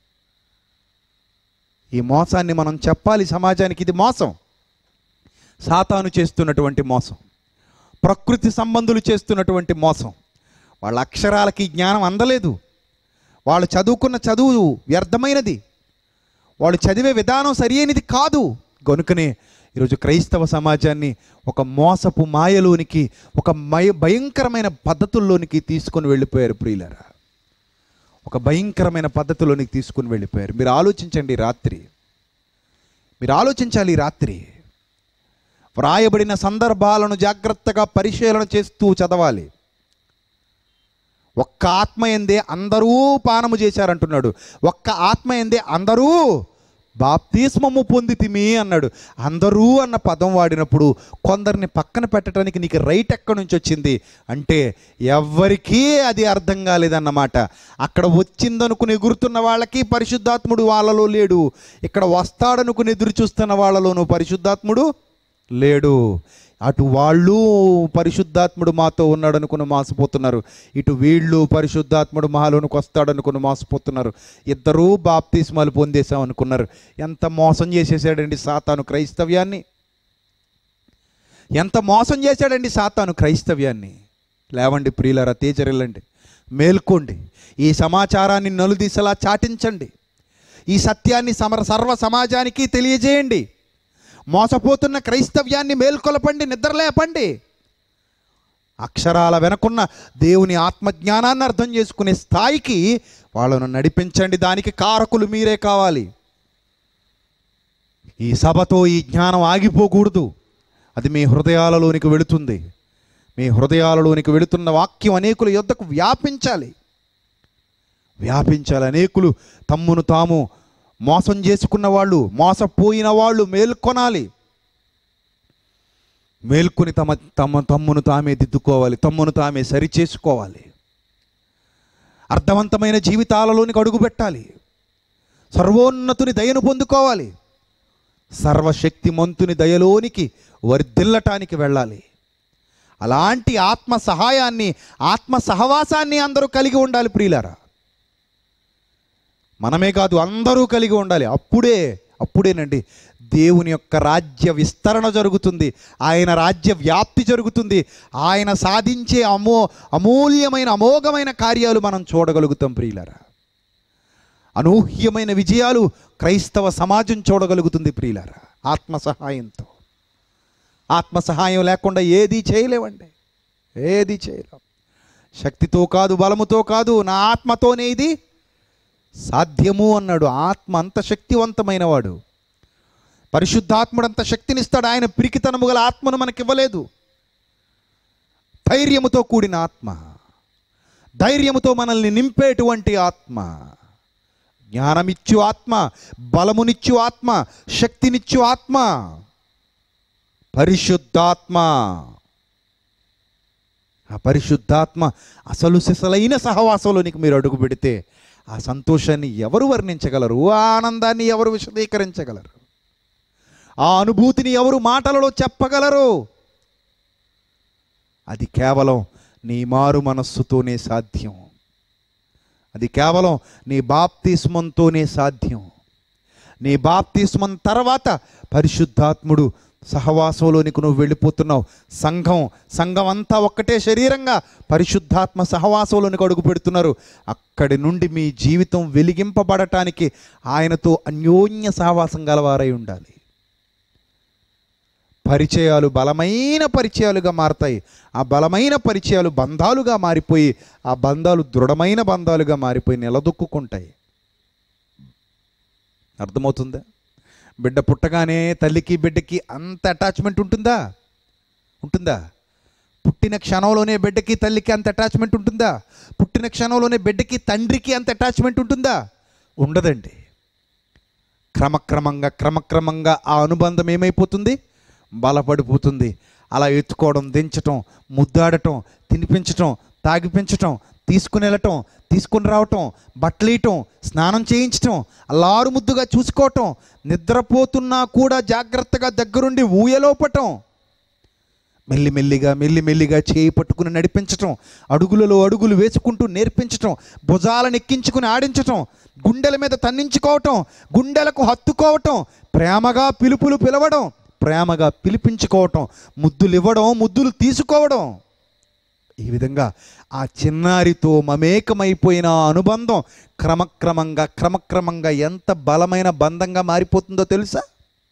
ఈ మోసాన్ని మనం చెప్పాలి సమాజానికి ఇది మోసం సాతాను చేస్తున్నటువంటి మోసం ప్రకృతి సంబంధులు చేస్తున్నటువంటి మోసం వాళ్ళ అక్షరాలకి జ్ఞానం అందలేదు వాళ్ళు చదువుకున్న చదువు వ్యర్థమైనది వాళ్ళు చదివే విధానం సరియైనది కాదు గనుకనే ఈరోజు క్రైస్తవ సమాజాన్ని ఒక మోసపు మాయలోనికి ఒక మయ భయంకరమైన పద్ధతుల్లోనికి తీసుకొని వెళ్ళిపోయారు ప్రియులరా ఒక భయంకరమైన పద్ధతిలోనికి తీసుకుని వెళ్ళిపోయారు మీరు ఆలోచించండి ఈ రాత్రి మీరు ఆలోచించాలి ఈ రాత్రి వ్రాయబడిన సందర్భాలను జాగ్రత్తగా పరిశీలన చేస్తూ చదవాలి ఒక్క ఆత్మ ఎందే అందరూ పానము చేశారంటున్నాడు ఒక్క ఆత్మ ఎందే అందరూ బాప్తిస్మము పొందితిమి అన్నాడు అందరూ అన్న పదం వాడినప్పుడు కొందరిని పక్కన పెట్టడానికి నీకు రైట్ ఎక్కడి నుంచి వచ్చింది అంటే ఎవ్వరికీ అది అర్థం కాలేదన్నమాట అక్కడ వచ్చిందనుకుని ఎగురుతున్న వాళ్ళకి పరిశుద్ధాత్ముడు వాళ్ళలో లేడు ఇక్కడ వస్తాడనుకుని ఎదురు చూస్తున్న వాళ్ళలోనూ పరిశుద్ధాత్ముడు లేడు అటు వాళ్ళు పరిశుద్ధాత్ముడు మాతో ఉన్నాడు అనుకుని మాసిపోతున్నారు ఇటు వీళ్ళు పరిశుద్ధాత్ముడు మాలోనికి వస్తాడు అనుకుని మాసిపోతున్నారు ఇద్దరూ బాప్తిస్మాలు పొందేశాం అనుకున్నారు ఎంత మోసం చేసేసాడండి సాతాను క్రైస్తవ్యాన్ని ఎంత మోసం చేశాడండి సాతాను క్రైస్తవ్యాన్ని లేవండి ప్రియులరా తేజరిల్లండి మేల్కోండి ఈ సమాచారాన్ని నలుదిశలా చాటించండి ఈ సత్యాన్ని సమర సర్వ సమాజానికి తెలియజేయండి మోసపోతున్న క్రైస్తవ్యాన్ని మేల్కొలపండి నిద్రలేపండి అక్షరాల వెనకున్న దేవుని ఆత్మజ్ఞానాన్ని అర్థం చేసుకునే స్థాయికి వాళ్ళను నడిపించండి దానికి కారకులు మీరే కావాలి ఈ సభతో ఈ జ్ఞానం ఆగిపోకూడదు అది మీ హృదయాలలోనికి వెళుతుంది మీ హృదయాలలోనికి వెళుతున్న వాక్యం అనేకుల యొద్దకు వ్యాపించాలి వ్యాపించాలి అనేకులు తమ్మును తాము మోసం చేసుకున్న వాళ్ళు మోసపోయిన వాళ్ళు మేల్కొనాలి మేల్కొని తమ తమ తమ్మును తామే దిద్దుకోవాలి తమ్మును తామే సరిచేసుకోవాలి అర్థవంతమైన జీవితాలలోనికి అడుగుపెట్టాలి సర్వోన్నతుని దయను పొందుకోవాలి సర్వశక్తిమంతుని దయలోనికి వర్ధిల్లటానికి వెళ్ళాలి అలాంటి ఆత్మ సహాయాన్ని ఆత్మ సహవాసాన్ని అందరూ కలిగి ఉండాలి ప్రియులారా మనమే కాదు అందరూ కలిగి ఉండాలి అప్పుడే అప్పుడేనండి దేవుని యొక్క రాజ్య విస్తరణ జరుగుతుంది ఆయన రాజ్య వ్యాప్తి జరుగుతుంది ఆయన సాధించే అమో అమూల్యమైన అమోఘమైన కార్యాలు మనం చూడగలుగుతాం ప్రియులరా అనూహ్యమైన విజయాలు క్రైస్తవ సమాజం చూడగలుగుతుంది ప్రియులరా ఆత్మ సహాయంతో ఆత్మ సహాయం లేకుండా ఏది చేయలేవండి ఏది చేయలేం శక్తితో కాదు బలముతో కాదు నా ఆత్మతోనే ఇది సాధ్యము అన్నాడు ఆత్మ అంత శక్తివంతమైన వాడు పరిశుద్ధాత్ముడు అంత శక్తినిస్తాడు ఆయన పిరికితనము గల ఆత్మను మనకి ఇవ్వలేదు ధైర్యముతో కూడిన ఆత్మ ధైర్యముతో మనల్ని నింపేటువంటి ఆత్మ జ్ఞానమిచ్చు ఆత్మ బలమునిచ్చు ఆత్మ శక్తినిచ్చు ఆత్మ పరిశుద్ధాత్మ ఆ పరిశుద్ధాత్మ అసలు సిసలైన సహవాసంలోనికి మీరు అడుగు పెడితే ఆ సంతోషాన్ని ఎవరు వర్ణించగలరు ఆ ఆనందాన్ని ఎవరు విశదీకరించగలరు ఆ అనుభూతిని ఎవరు మాటలలో చెప్పగలరు అది కేవలం నీ మారు మనస్సుతోనే సాధ్యం అది కేవలం నీ బాప్తిస్మంతోనే సాధ్యం నీ బాప్తిస్మం తర్వాత పరిశుద్ధాత్ముడు సహవాసంలోనికి నువ్వు వెళ్ళిపోతున్నావు సంఘం సంఘం అంతా ఒక్కటే శరీరంగా పరిశుద్ధాత్మ సహవాసంలోనికి అడుగు పెడుతున్నారు అక్కడి నుండి మీ జీవితం వెలిగింపబడటానికి ఆయనతో అన్యోన్య సహవాసం గలవారై ఉండాలి పరిచయాలు బలమైన పరిచయాలుగా మారతాయి ఆ బలమైన పరిచయాలు బంధాలుగా మారిపోయి ఆ బంధాలు దృఢమైన బంధాలుగా మారిపోయి నిలదొక్కుంటాయి అర్థమవుతుందా బిడ్డ పుట్టగానే తల్లికి బిడ్డకి అంత అటాచ్మెంట్ ఉంటుందా ఉంటుందా పుట్టిన క్షణంలోనే బిడ్డకి తల్లికి అంత అటాచ్మెంట్ ఉంటుందా పుట్టిన క్షణంలోనే బిడ్డకి తండ్రికి అంత అటాచ్మెంట్ ఉంటుందా ఉండదండి క్రమక్రమంగా క్రమక్రమంగా ఆ అనుబంధం ఏమైపోతుంది బలపడిపోతుంది అలా ఎత్తుకోవడం దించటం ముద్దాడటం తినిపించటం తాగిపించటం తీసుకుని వెళ్ళటం తీసుకుని రావటం బట్టలేయటం స్నానం చేయించటం అల్లారు ముద్దుగా చూసుకోవటం నిద్రపోతున్నా కూడా జాగ్రత్తగా దగ్గరుండి ఊయలోపటం మెల్లిమెల్లిగా మెల్లిమెల్లిగా చేయి పట్టుకుని నడిపించటం అడుగులలో అడుగులు వేసుకుంటూ నేర్పించటం భుజాలను ఎక్కించుకుని ఆడించటం గుండెల మీద తన్నించుకోవటం గుండెలకు హత్తుకోవటం ప్రేమగా పిలుపులు పిలవడం ప్రేమగా పిలిపించుకోవటం ముద్దులు ఇవ్వడం ముద్దులు తీసుకోవడం ఈ విధంగా ఆ చిన్నారితో మమేకమైపోయిన ఆ అనుబంధం క్రమక్రమంగా క్రమక్రమంగా ఎంత బలమైన బంధంగా మారిపోతుందో తెలుసా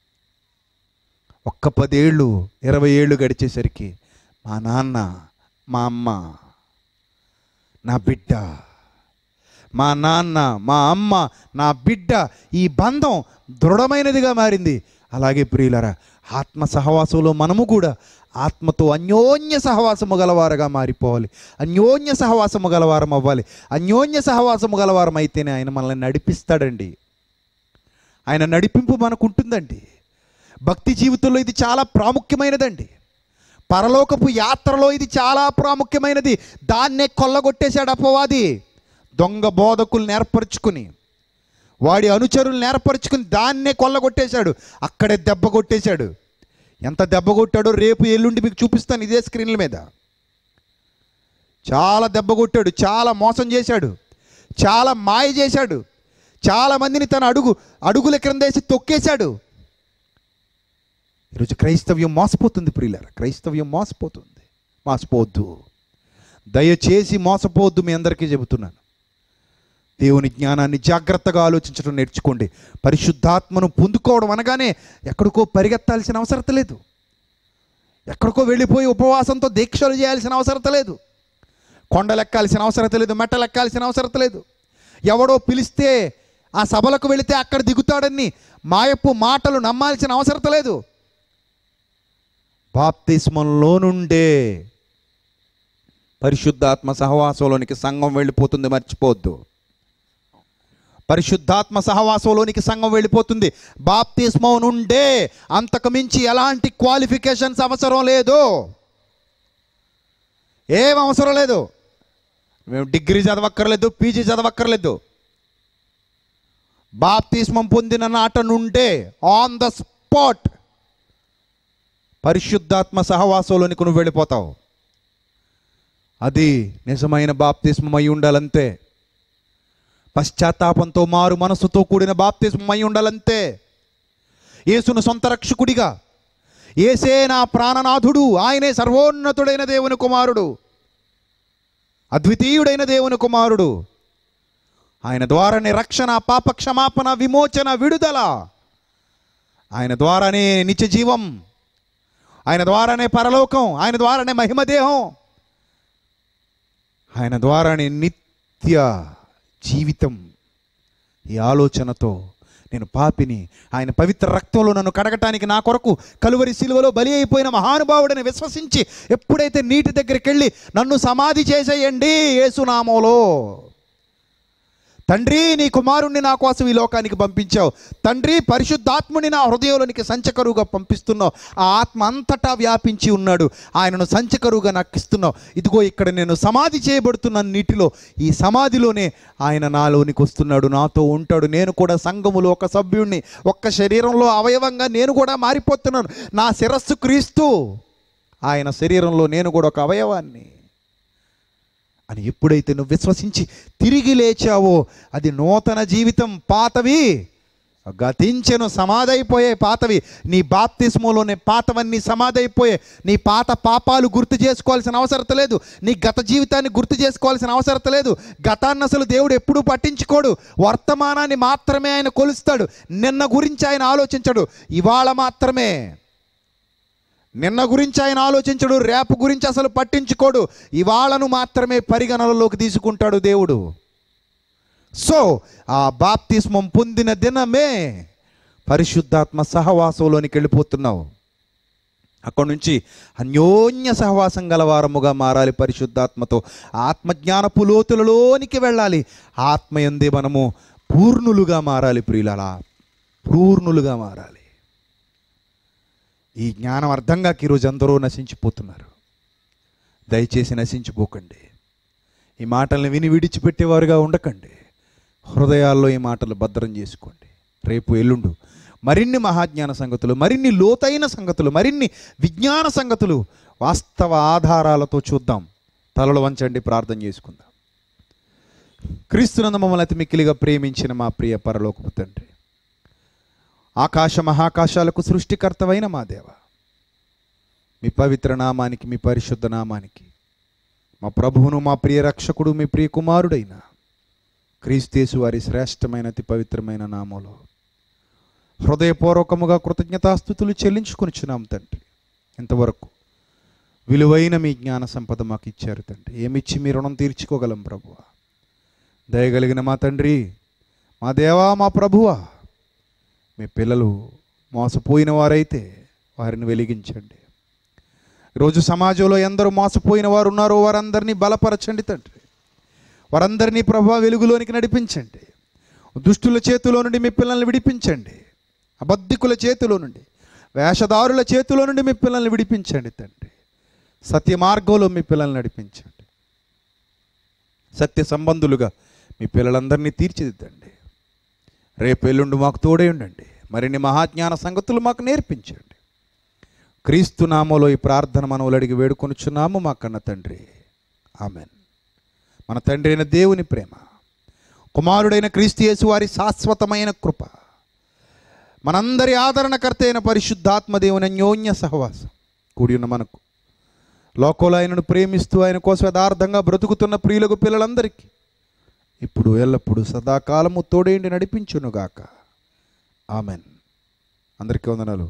ఒక్క పదేళ్ళు ఇరవై ఏళ్ళు గడిచేసరికి మా నాన్న మా అమ్మ నా బిడ్డ మా నాన్న మా అమ్మ నా బిడ్డ ఈ బంధం దృఢమైనదిగా మారింది అలాగే ప్రియులరా ఆత్మ సహవాసంలో మనము కూడా ఆత్మతో అన్యోన్య సహవాసము గలవారుగా మారిపోవాలి అన్యోన్య సహవాసము గలవారం అవ్వాలి అన్యోన్య సహవాసము గలవారం అయితేనే ఆయన మనల్ని నడిపిస్తాడండి ఆయన నడిపింపు మనకు ఉంటుందండి భక్తి జీవితంలో ఇది చాలా ప్రాముఖ్యమైనదండి పరలోకపు యాత్రలో ఇది చాలా ప్రాముఖ్యమైనది దాన్నే కొల్లగొట్టేశాడు అపవాది దొంగ బోధకులు ఏర్పరచుకుని వాడి అనుచరులను ఏర్పరచుకుని దాన్నే కొల్లగొట్టేశాడు అక్కడే దెబ్బ కొట్టేశాడు ఎంత దెబ్బ కొట్టాడో రేపు ఎల్లుండి మీకు చూపిస్తాను ఇదే స్క్రీన్ల మీద చాలా దెబ్బ కొట్టాడు చాలా మోసం చేశాడు చాలా మాయ చేశాడు చాలా మందిని తన అడుగు అడుగుల క్రిందేసి తొక్కేశాడు ఈరోజు క్రైస్తవ్యం మోసపోతుంది ప్రియులారా క్రైస్తవ్యం మోసపోతుంది మోసపోవద్దు దయచేసి మోసపోవద్దు మీ అందరికీ చెబుతున్నాను దేవుని జ్ఞానాన్ని జాగ్రత్తగా ఆలోచించడం నేర్చుకోండి పరిశుద్ధాత్మను పొందుకోవడం అనగానే ఎక్కడికో పరిగెత్తాల్సిన అవసరం లేదు ఎక్కడికో వెళ్ళిపోయి ఉపవాసంతో దీక్షలు చేయాల్సిన అవసరం లేదు కొండలెక్కాల్సిన అవసరం లేదు మెట్టలెక్కాల్సిన అవసరం లేదు ఎవడో పిలిస్తే ఆ సభలకు వెళితే అక్కడ దిగుతాడని మాయపు మాటలు నమ్మాల్సిన అవసరం లేదు బాప్తిస్మంలో నుండే పరిశుద్ధాత్మ సహవాసంలోనికి సంఘం వెళ్ళిపోతుంది మర్చిపోవద్దు పరిశుద్ధాత్మ సహవాసంలోనికి సంఘం వెళ్ళిపోతుంది బాప్తిస్మం నుండే అంతకు మించి ఎలాంటి క్వాలిఫికేషన్స్ అవసరం లేదు ఏం అవసరం లేదు మేము డిగ్రీ చదవక్కర్లేదు పీజీ చదవక్కర్లేదు బాప్తిస్మం పొందిన నాట నుండే ఆన్ ద స్పాట్ పరిశుద్ధాత్మ సహవాసంలోనికి నువ్వు వెళ్ళిపోతావు అది నిజమైన బాప్తిస్మం అయి ఉండాలంతే పశ్చాత్తాపంతో మారు మనసుతో కూడిన బాప్తిస్మం అయి ఉండాలంతే యేసును సొంత రక్షకుడిగా ఏసే నా ప్రాణనాథుడు ఆయనే సర్వోన్నతుడైన దేవుని కుమారుడు అద్వితీయుడైన దేవుని కుమారుడు ఆయన ద్వారానే రక్షణ పాప క్షమాపణ విమోచన విడుదల ఆయన ద్వారానే నిత్య జీవం ఆయన ద్వారానే పరలోకం ఆయన ద్వారానే మహిమదేహం ఆయన ద్వారానే నిత్య జీవితం ఈ ఆలోచనతో నేను పాపిని ఆయన పవిత్ర రక్తంలో నన్ను కడగటానికి నా కొరకు కలువరి శిలువలో బలి అయిపోయిన మహానుభావుడని విశ్వసించి ఎప్పుడైతే నీటి దగ్గరికి వెళ్ళి నన్ను సమాధి చేసేయండి యేసునామంలో తండ్రి నీ కుమారుణ్ణి నా కోసం ఈ లోకానికి పంపించావు తండ్రి పరిశుద్ధాత్ముని నా హృదయంలోనికి సంచకరువుగా పంపిస్తున్నావు ఆ ఆత్మ అంతటా వ్యాపించి ఉన్నాడు ఆయనను సంచకరువుగా నాకు ఇస్తున్నావు ఇదిగో ఇక్కడ నేను సమాధి చేయబడుతున్నాను నీటిలో ఈ సమాధిలోనే ఆయన నాలోనికి వస్తున్నాడు నాతో ఉంటాడు నేను కూడా సంఘములో ఒక సభ్యుణ్ణి ఒక్క శరీరంలో అవయవంగా నేను కూడా మారిపోతున్నాను నా శిరస్సు క్రీస్తు ఆయన శరీరంలో నేను కూడా ఒక అవయవాన్ని అని ఎప్పుడైతే నువ్వు విశ్వసించి తిరిగి లేచావో అది నూతన జీవితం పాతవి గతించెను సమాధైపోయే పాతవి నీ బాప్తిస్మోలోనే పాతవన్నీ సమాధైపోయే నీ పాత పాపాలు గుర్తు చేసుకోవాల్సిన అవసరం లేదు నీ గత జీవితాన్ని గుర్తు చేసుకోవాల్సిన అవసరం లేదు గతాన్ని అసలు దేవుడు ఎప్పుడూ పట్టించుకోడు వర్తమానాన్ని మాత్రమే ఆయన కొలుస్తాడు నిన్న గురించి ఆయన ఆలోచించడు ఇవాళ మాత్రమే నిన్న గురించి ఆయన ఆలోచించడు రేపు గురించి అసలు పట్టించుకోడు ఇవాళను మాత్రమే పరిగణనలోకి తీసుకుంటాడు దేవుడు సో ఆ బాప్తిస్మం పొందిన దినమే పరిశుద్ధాత్మ సహవాసంలోనికి వెళ్ళిపోతున్నావు అక్కడి నుంచి అన్యోన్య సహవాసం గలవారముగా మారాలి పరిశుద్ధాత్మతో ఆత్మజ్ఞానపు లోతులలోనికి వెళ్ళాలి ఆత్మయందే మనము పూర్ణులుగా మారాలి ప్రియులలా పూర్ణులుగా మారాలి ఈ జ్ఞానం అర్థం కాక ఈరోజు అందరూ నశించిపోతున్నారు దయచేసి నశించిపోకండి ఈ మాటల్ని విని విడిచిపెట్టేవారుగా ఉండకండి హృదయాల్లో ఈ మాటలు భద్రం చేసుకోండి రేపు ఎల్లుండు మరిన్ని మహాజ్ఞాన సంగతులు మరిన్ని లోతైన సంగతులు మరిన్ని విజ్ఞాన సంగతులు వాస్తవ ఆధారాలతో చూద్దాం తలలు వంచండి ప్రార్థన చేసుకుందాం క్రీస్తునంద మమ్మల్ని అతి మిక్కిలిగా ప్రేమించిన మా ప్రియ పరలోకపు తండ్రి ఆకాశ మహాకాశాలకు సృష్టికర్తవైన మా దేవ మీ పవిత్ర నామానికి మీ పరిశుద్ధ నామానికి మా ప్రభువును మా ప్రియ రక్షకుడు మీ ప్రియ కుమారుడైన క్రీస్తేసు వారి శ్రేష్టమైన అతి పవిత్రమైన నామంలో హృదయపూర్వకముగా కృతజ్ఞతాస్థుతులు చెల్లించుకొనిచున్నాం తండ్రి ఇంతవరకు విలువైన మీ జ్ఞాన సంపద మాకు ఇచ్చారు తండ్రి ఏమిచ్చి మీ రుణం తీర్చుకోగలం ప్రభువా దయగలిగిన మా తండ్రి మా దేవా మా ప్రభువా మీ పిల్లలు మోసపోయిన వారైతే వారిని వెలిగించండి ఈరోజు సమాజంలో ఎందరూ మోసపోయిన వారు ఉన్నారో వారందరినీ బలపరచండి తండ్రి వారందరినీ ప్రభా వెలుగులోనికి నడిపించండి దుష్టుల చేతిలో నుండి మీ పిల్లల్ని విడిపించండి అబద్ధికుల చేతిలో నుండి వేషధారుల చేతిలో నుండి మీ పిల్లల్ని విడిపించండి తండ్రి సత్య మార్గంలో మీ పిల్లల్ని నడిపించండి సత్య సంబంధులుగా మీ పిల్లలందరినీ తీర్చిదిద్దండి రేపు ఎల్లుండి మాకు తోడే ఉండండి మరిన్ని మహాజ్ఞాన సంగతులు మాకు నేర్పించండి క్రీస్తు నామలో ఈ ప్రార్థన మనవులు అడిగి వేడుకొనుచున్నాము మా కన్న తండ్రి ఆమెన్ మన తండ్రి అయిన దేవుని ప్రేమ కుమారుడైన క్రీస్తు యేసు వారి శాశ్వతమైన కృప మనందరి ఆదరణకర్త అయిన పరిశుద్ధాత్మ దేవుని అన్యోన్య సహవాసం కూడి ఉన్న మనకు లోకంలో ఆయనను ప్రేమిస్తూ ఆయన కోసం యథార్థంగా బ్రతుకుతున్న ప్రియులకు పిల్లలందరికీ ఇప్పుడు ఎల్లప్పుడూ సదాకాలము తోడేండి నడిపించునుగాక ఆమెన్ అందరికీ వందనాలు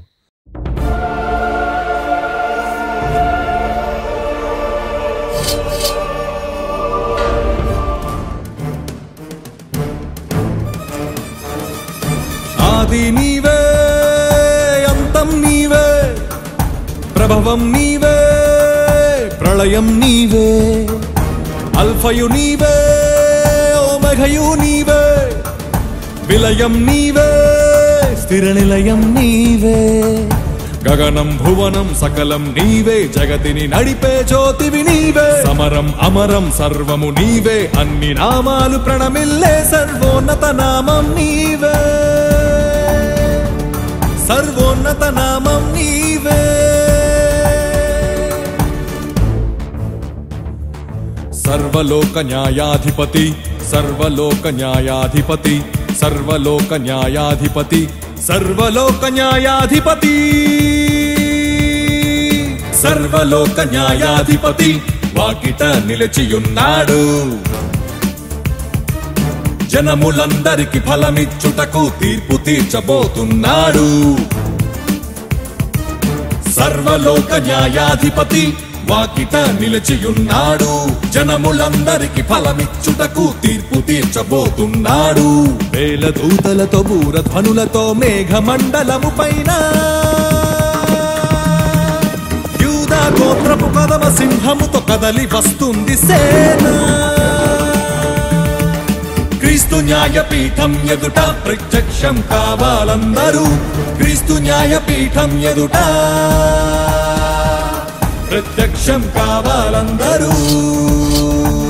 ఆది నీవే అంతం నీవే ప్రభవం నీవే ప్రళయం నీవే అల్ఫయు నీవే ఓమఘయు నీవే విలయం నీవే స్థిర నిలయం నీవే గగనం భువనం సకలం నీవే జగతిని నడిపే జ్యోతివి నీవే సమరం అమరం సర్వము నీవే అన్ని నామాలు ప్రణమిల్లే సర్వోన్నత నామం నీవే సర్వోన్నత నామం నీవే సర్వలోక న్యాయాధిపతి సర్వలోక న్యాయాధిపతి సర్వలోక న్యాయాధిపతి సర్వలోక న్యాయాధిపతి సర్వలోక న్యాయాధిపతి వాకిట నిలిచియున్నాడు జనములందరికి ఫలమిచ్చుటకు తీర్పు తీర్చబోతున్నాడు సర్వలోక న్యాయాధిపతి వాకిట నిలిచియున్నాడు జనములందరికి ఫలమిచ్చుటకు తీర్పు తీర్చబోతున్నాడు వేల దూతలతో బూరధ్వనులతో మేఘమండలము పైన యూదా గోత్రపు కదమ సింహముతో కదలి వస్తుంది సేన క్రీస్తు న్యాయపీఠం ఎదుట ప్రత్యక్షం కావాలందరూ క్రీస్తు న్యాయపీఠం ఎదుట ప్రత్యక్షం కావాలందరూ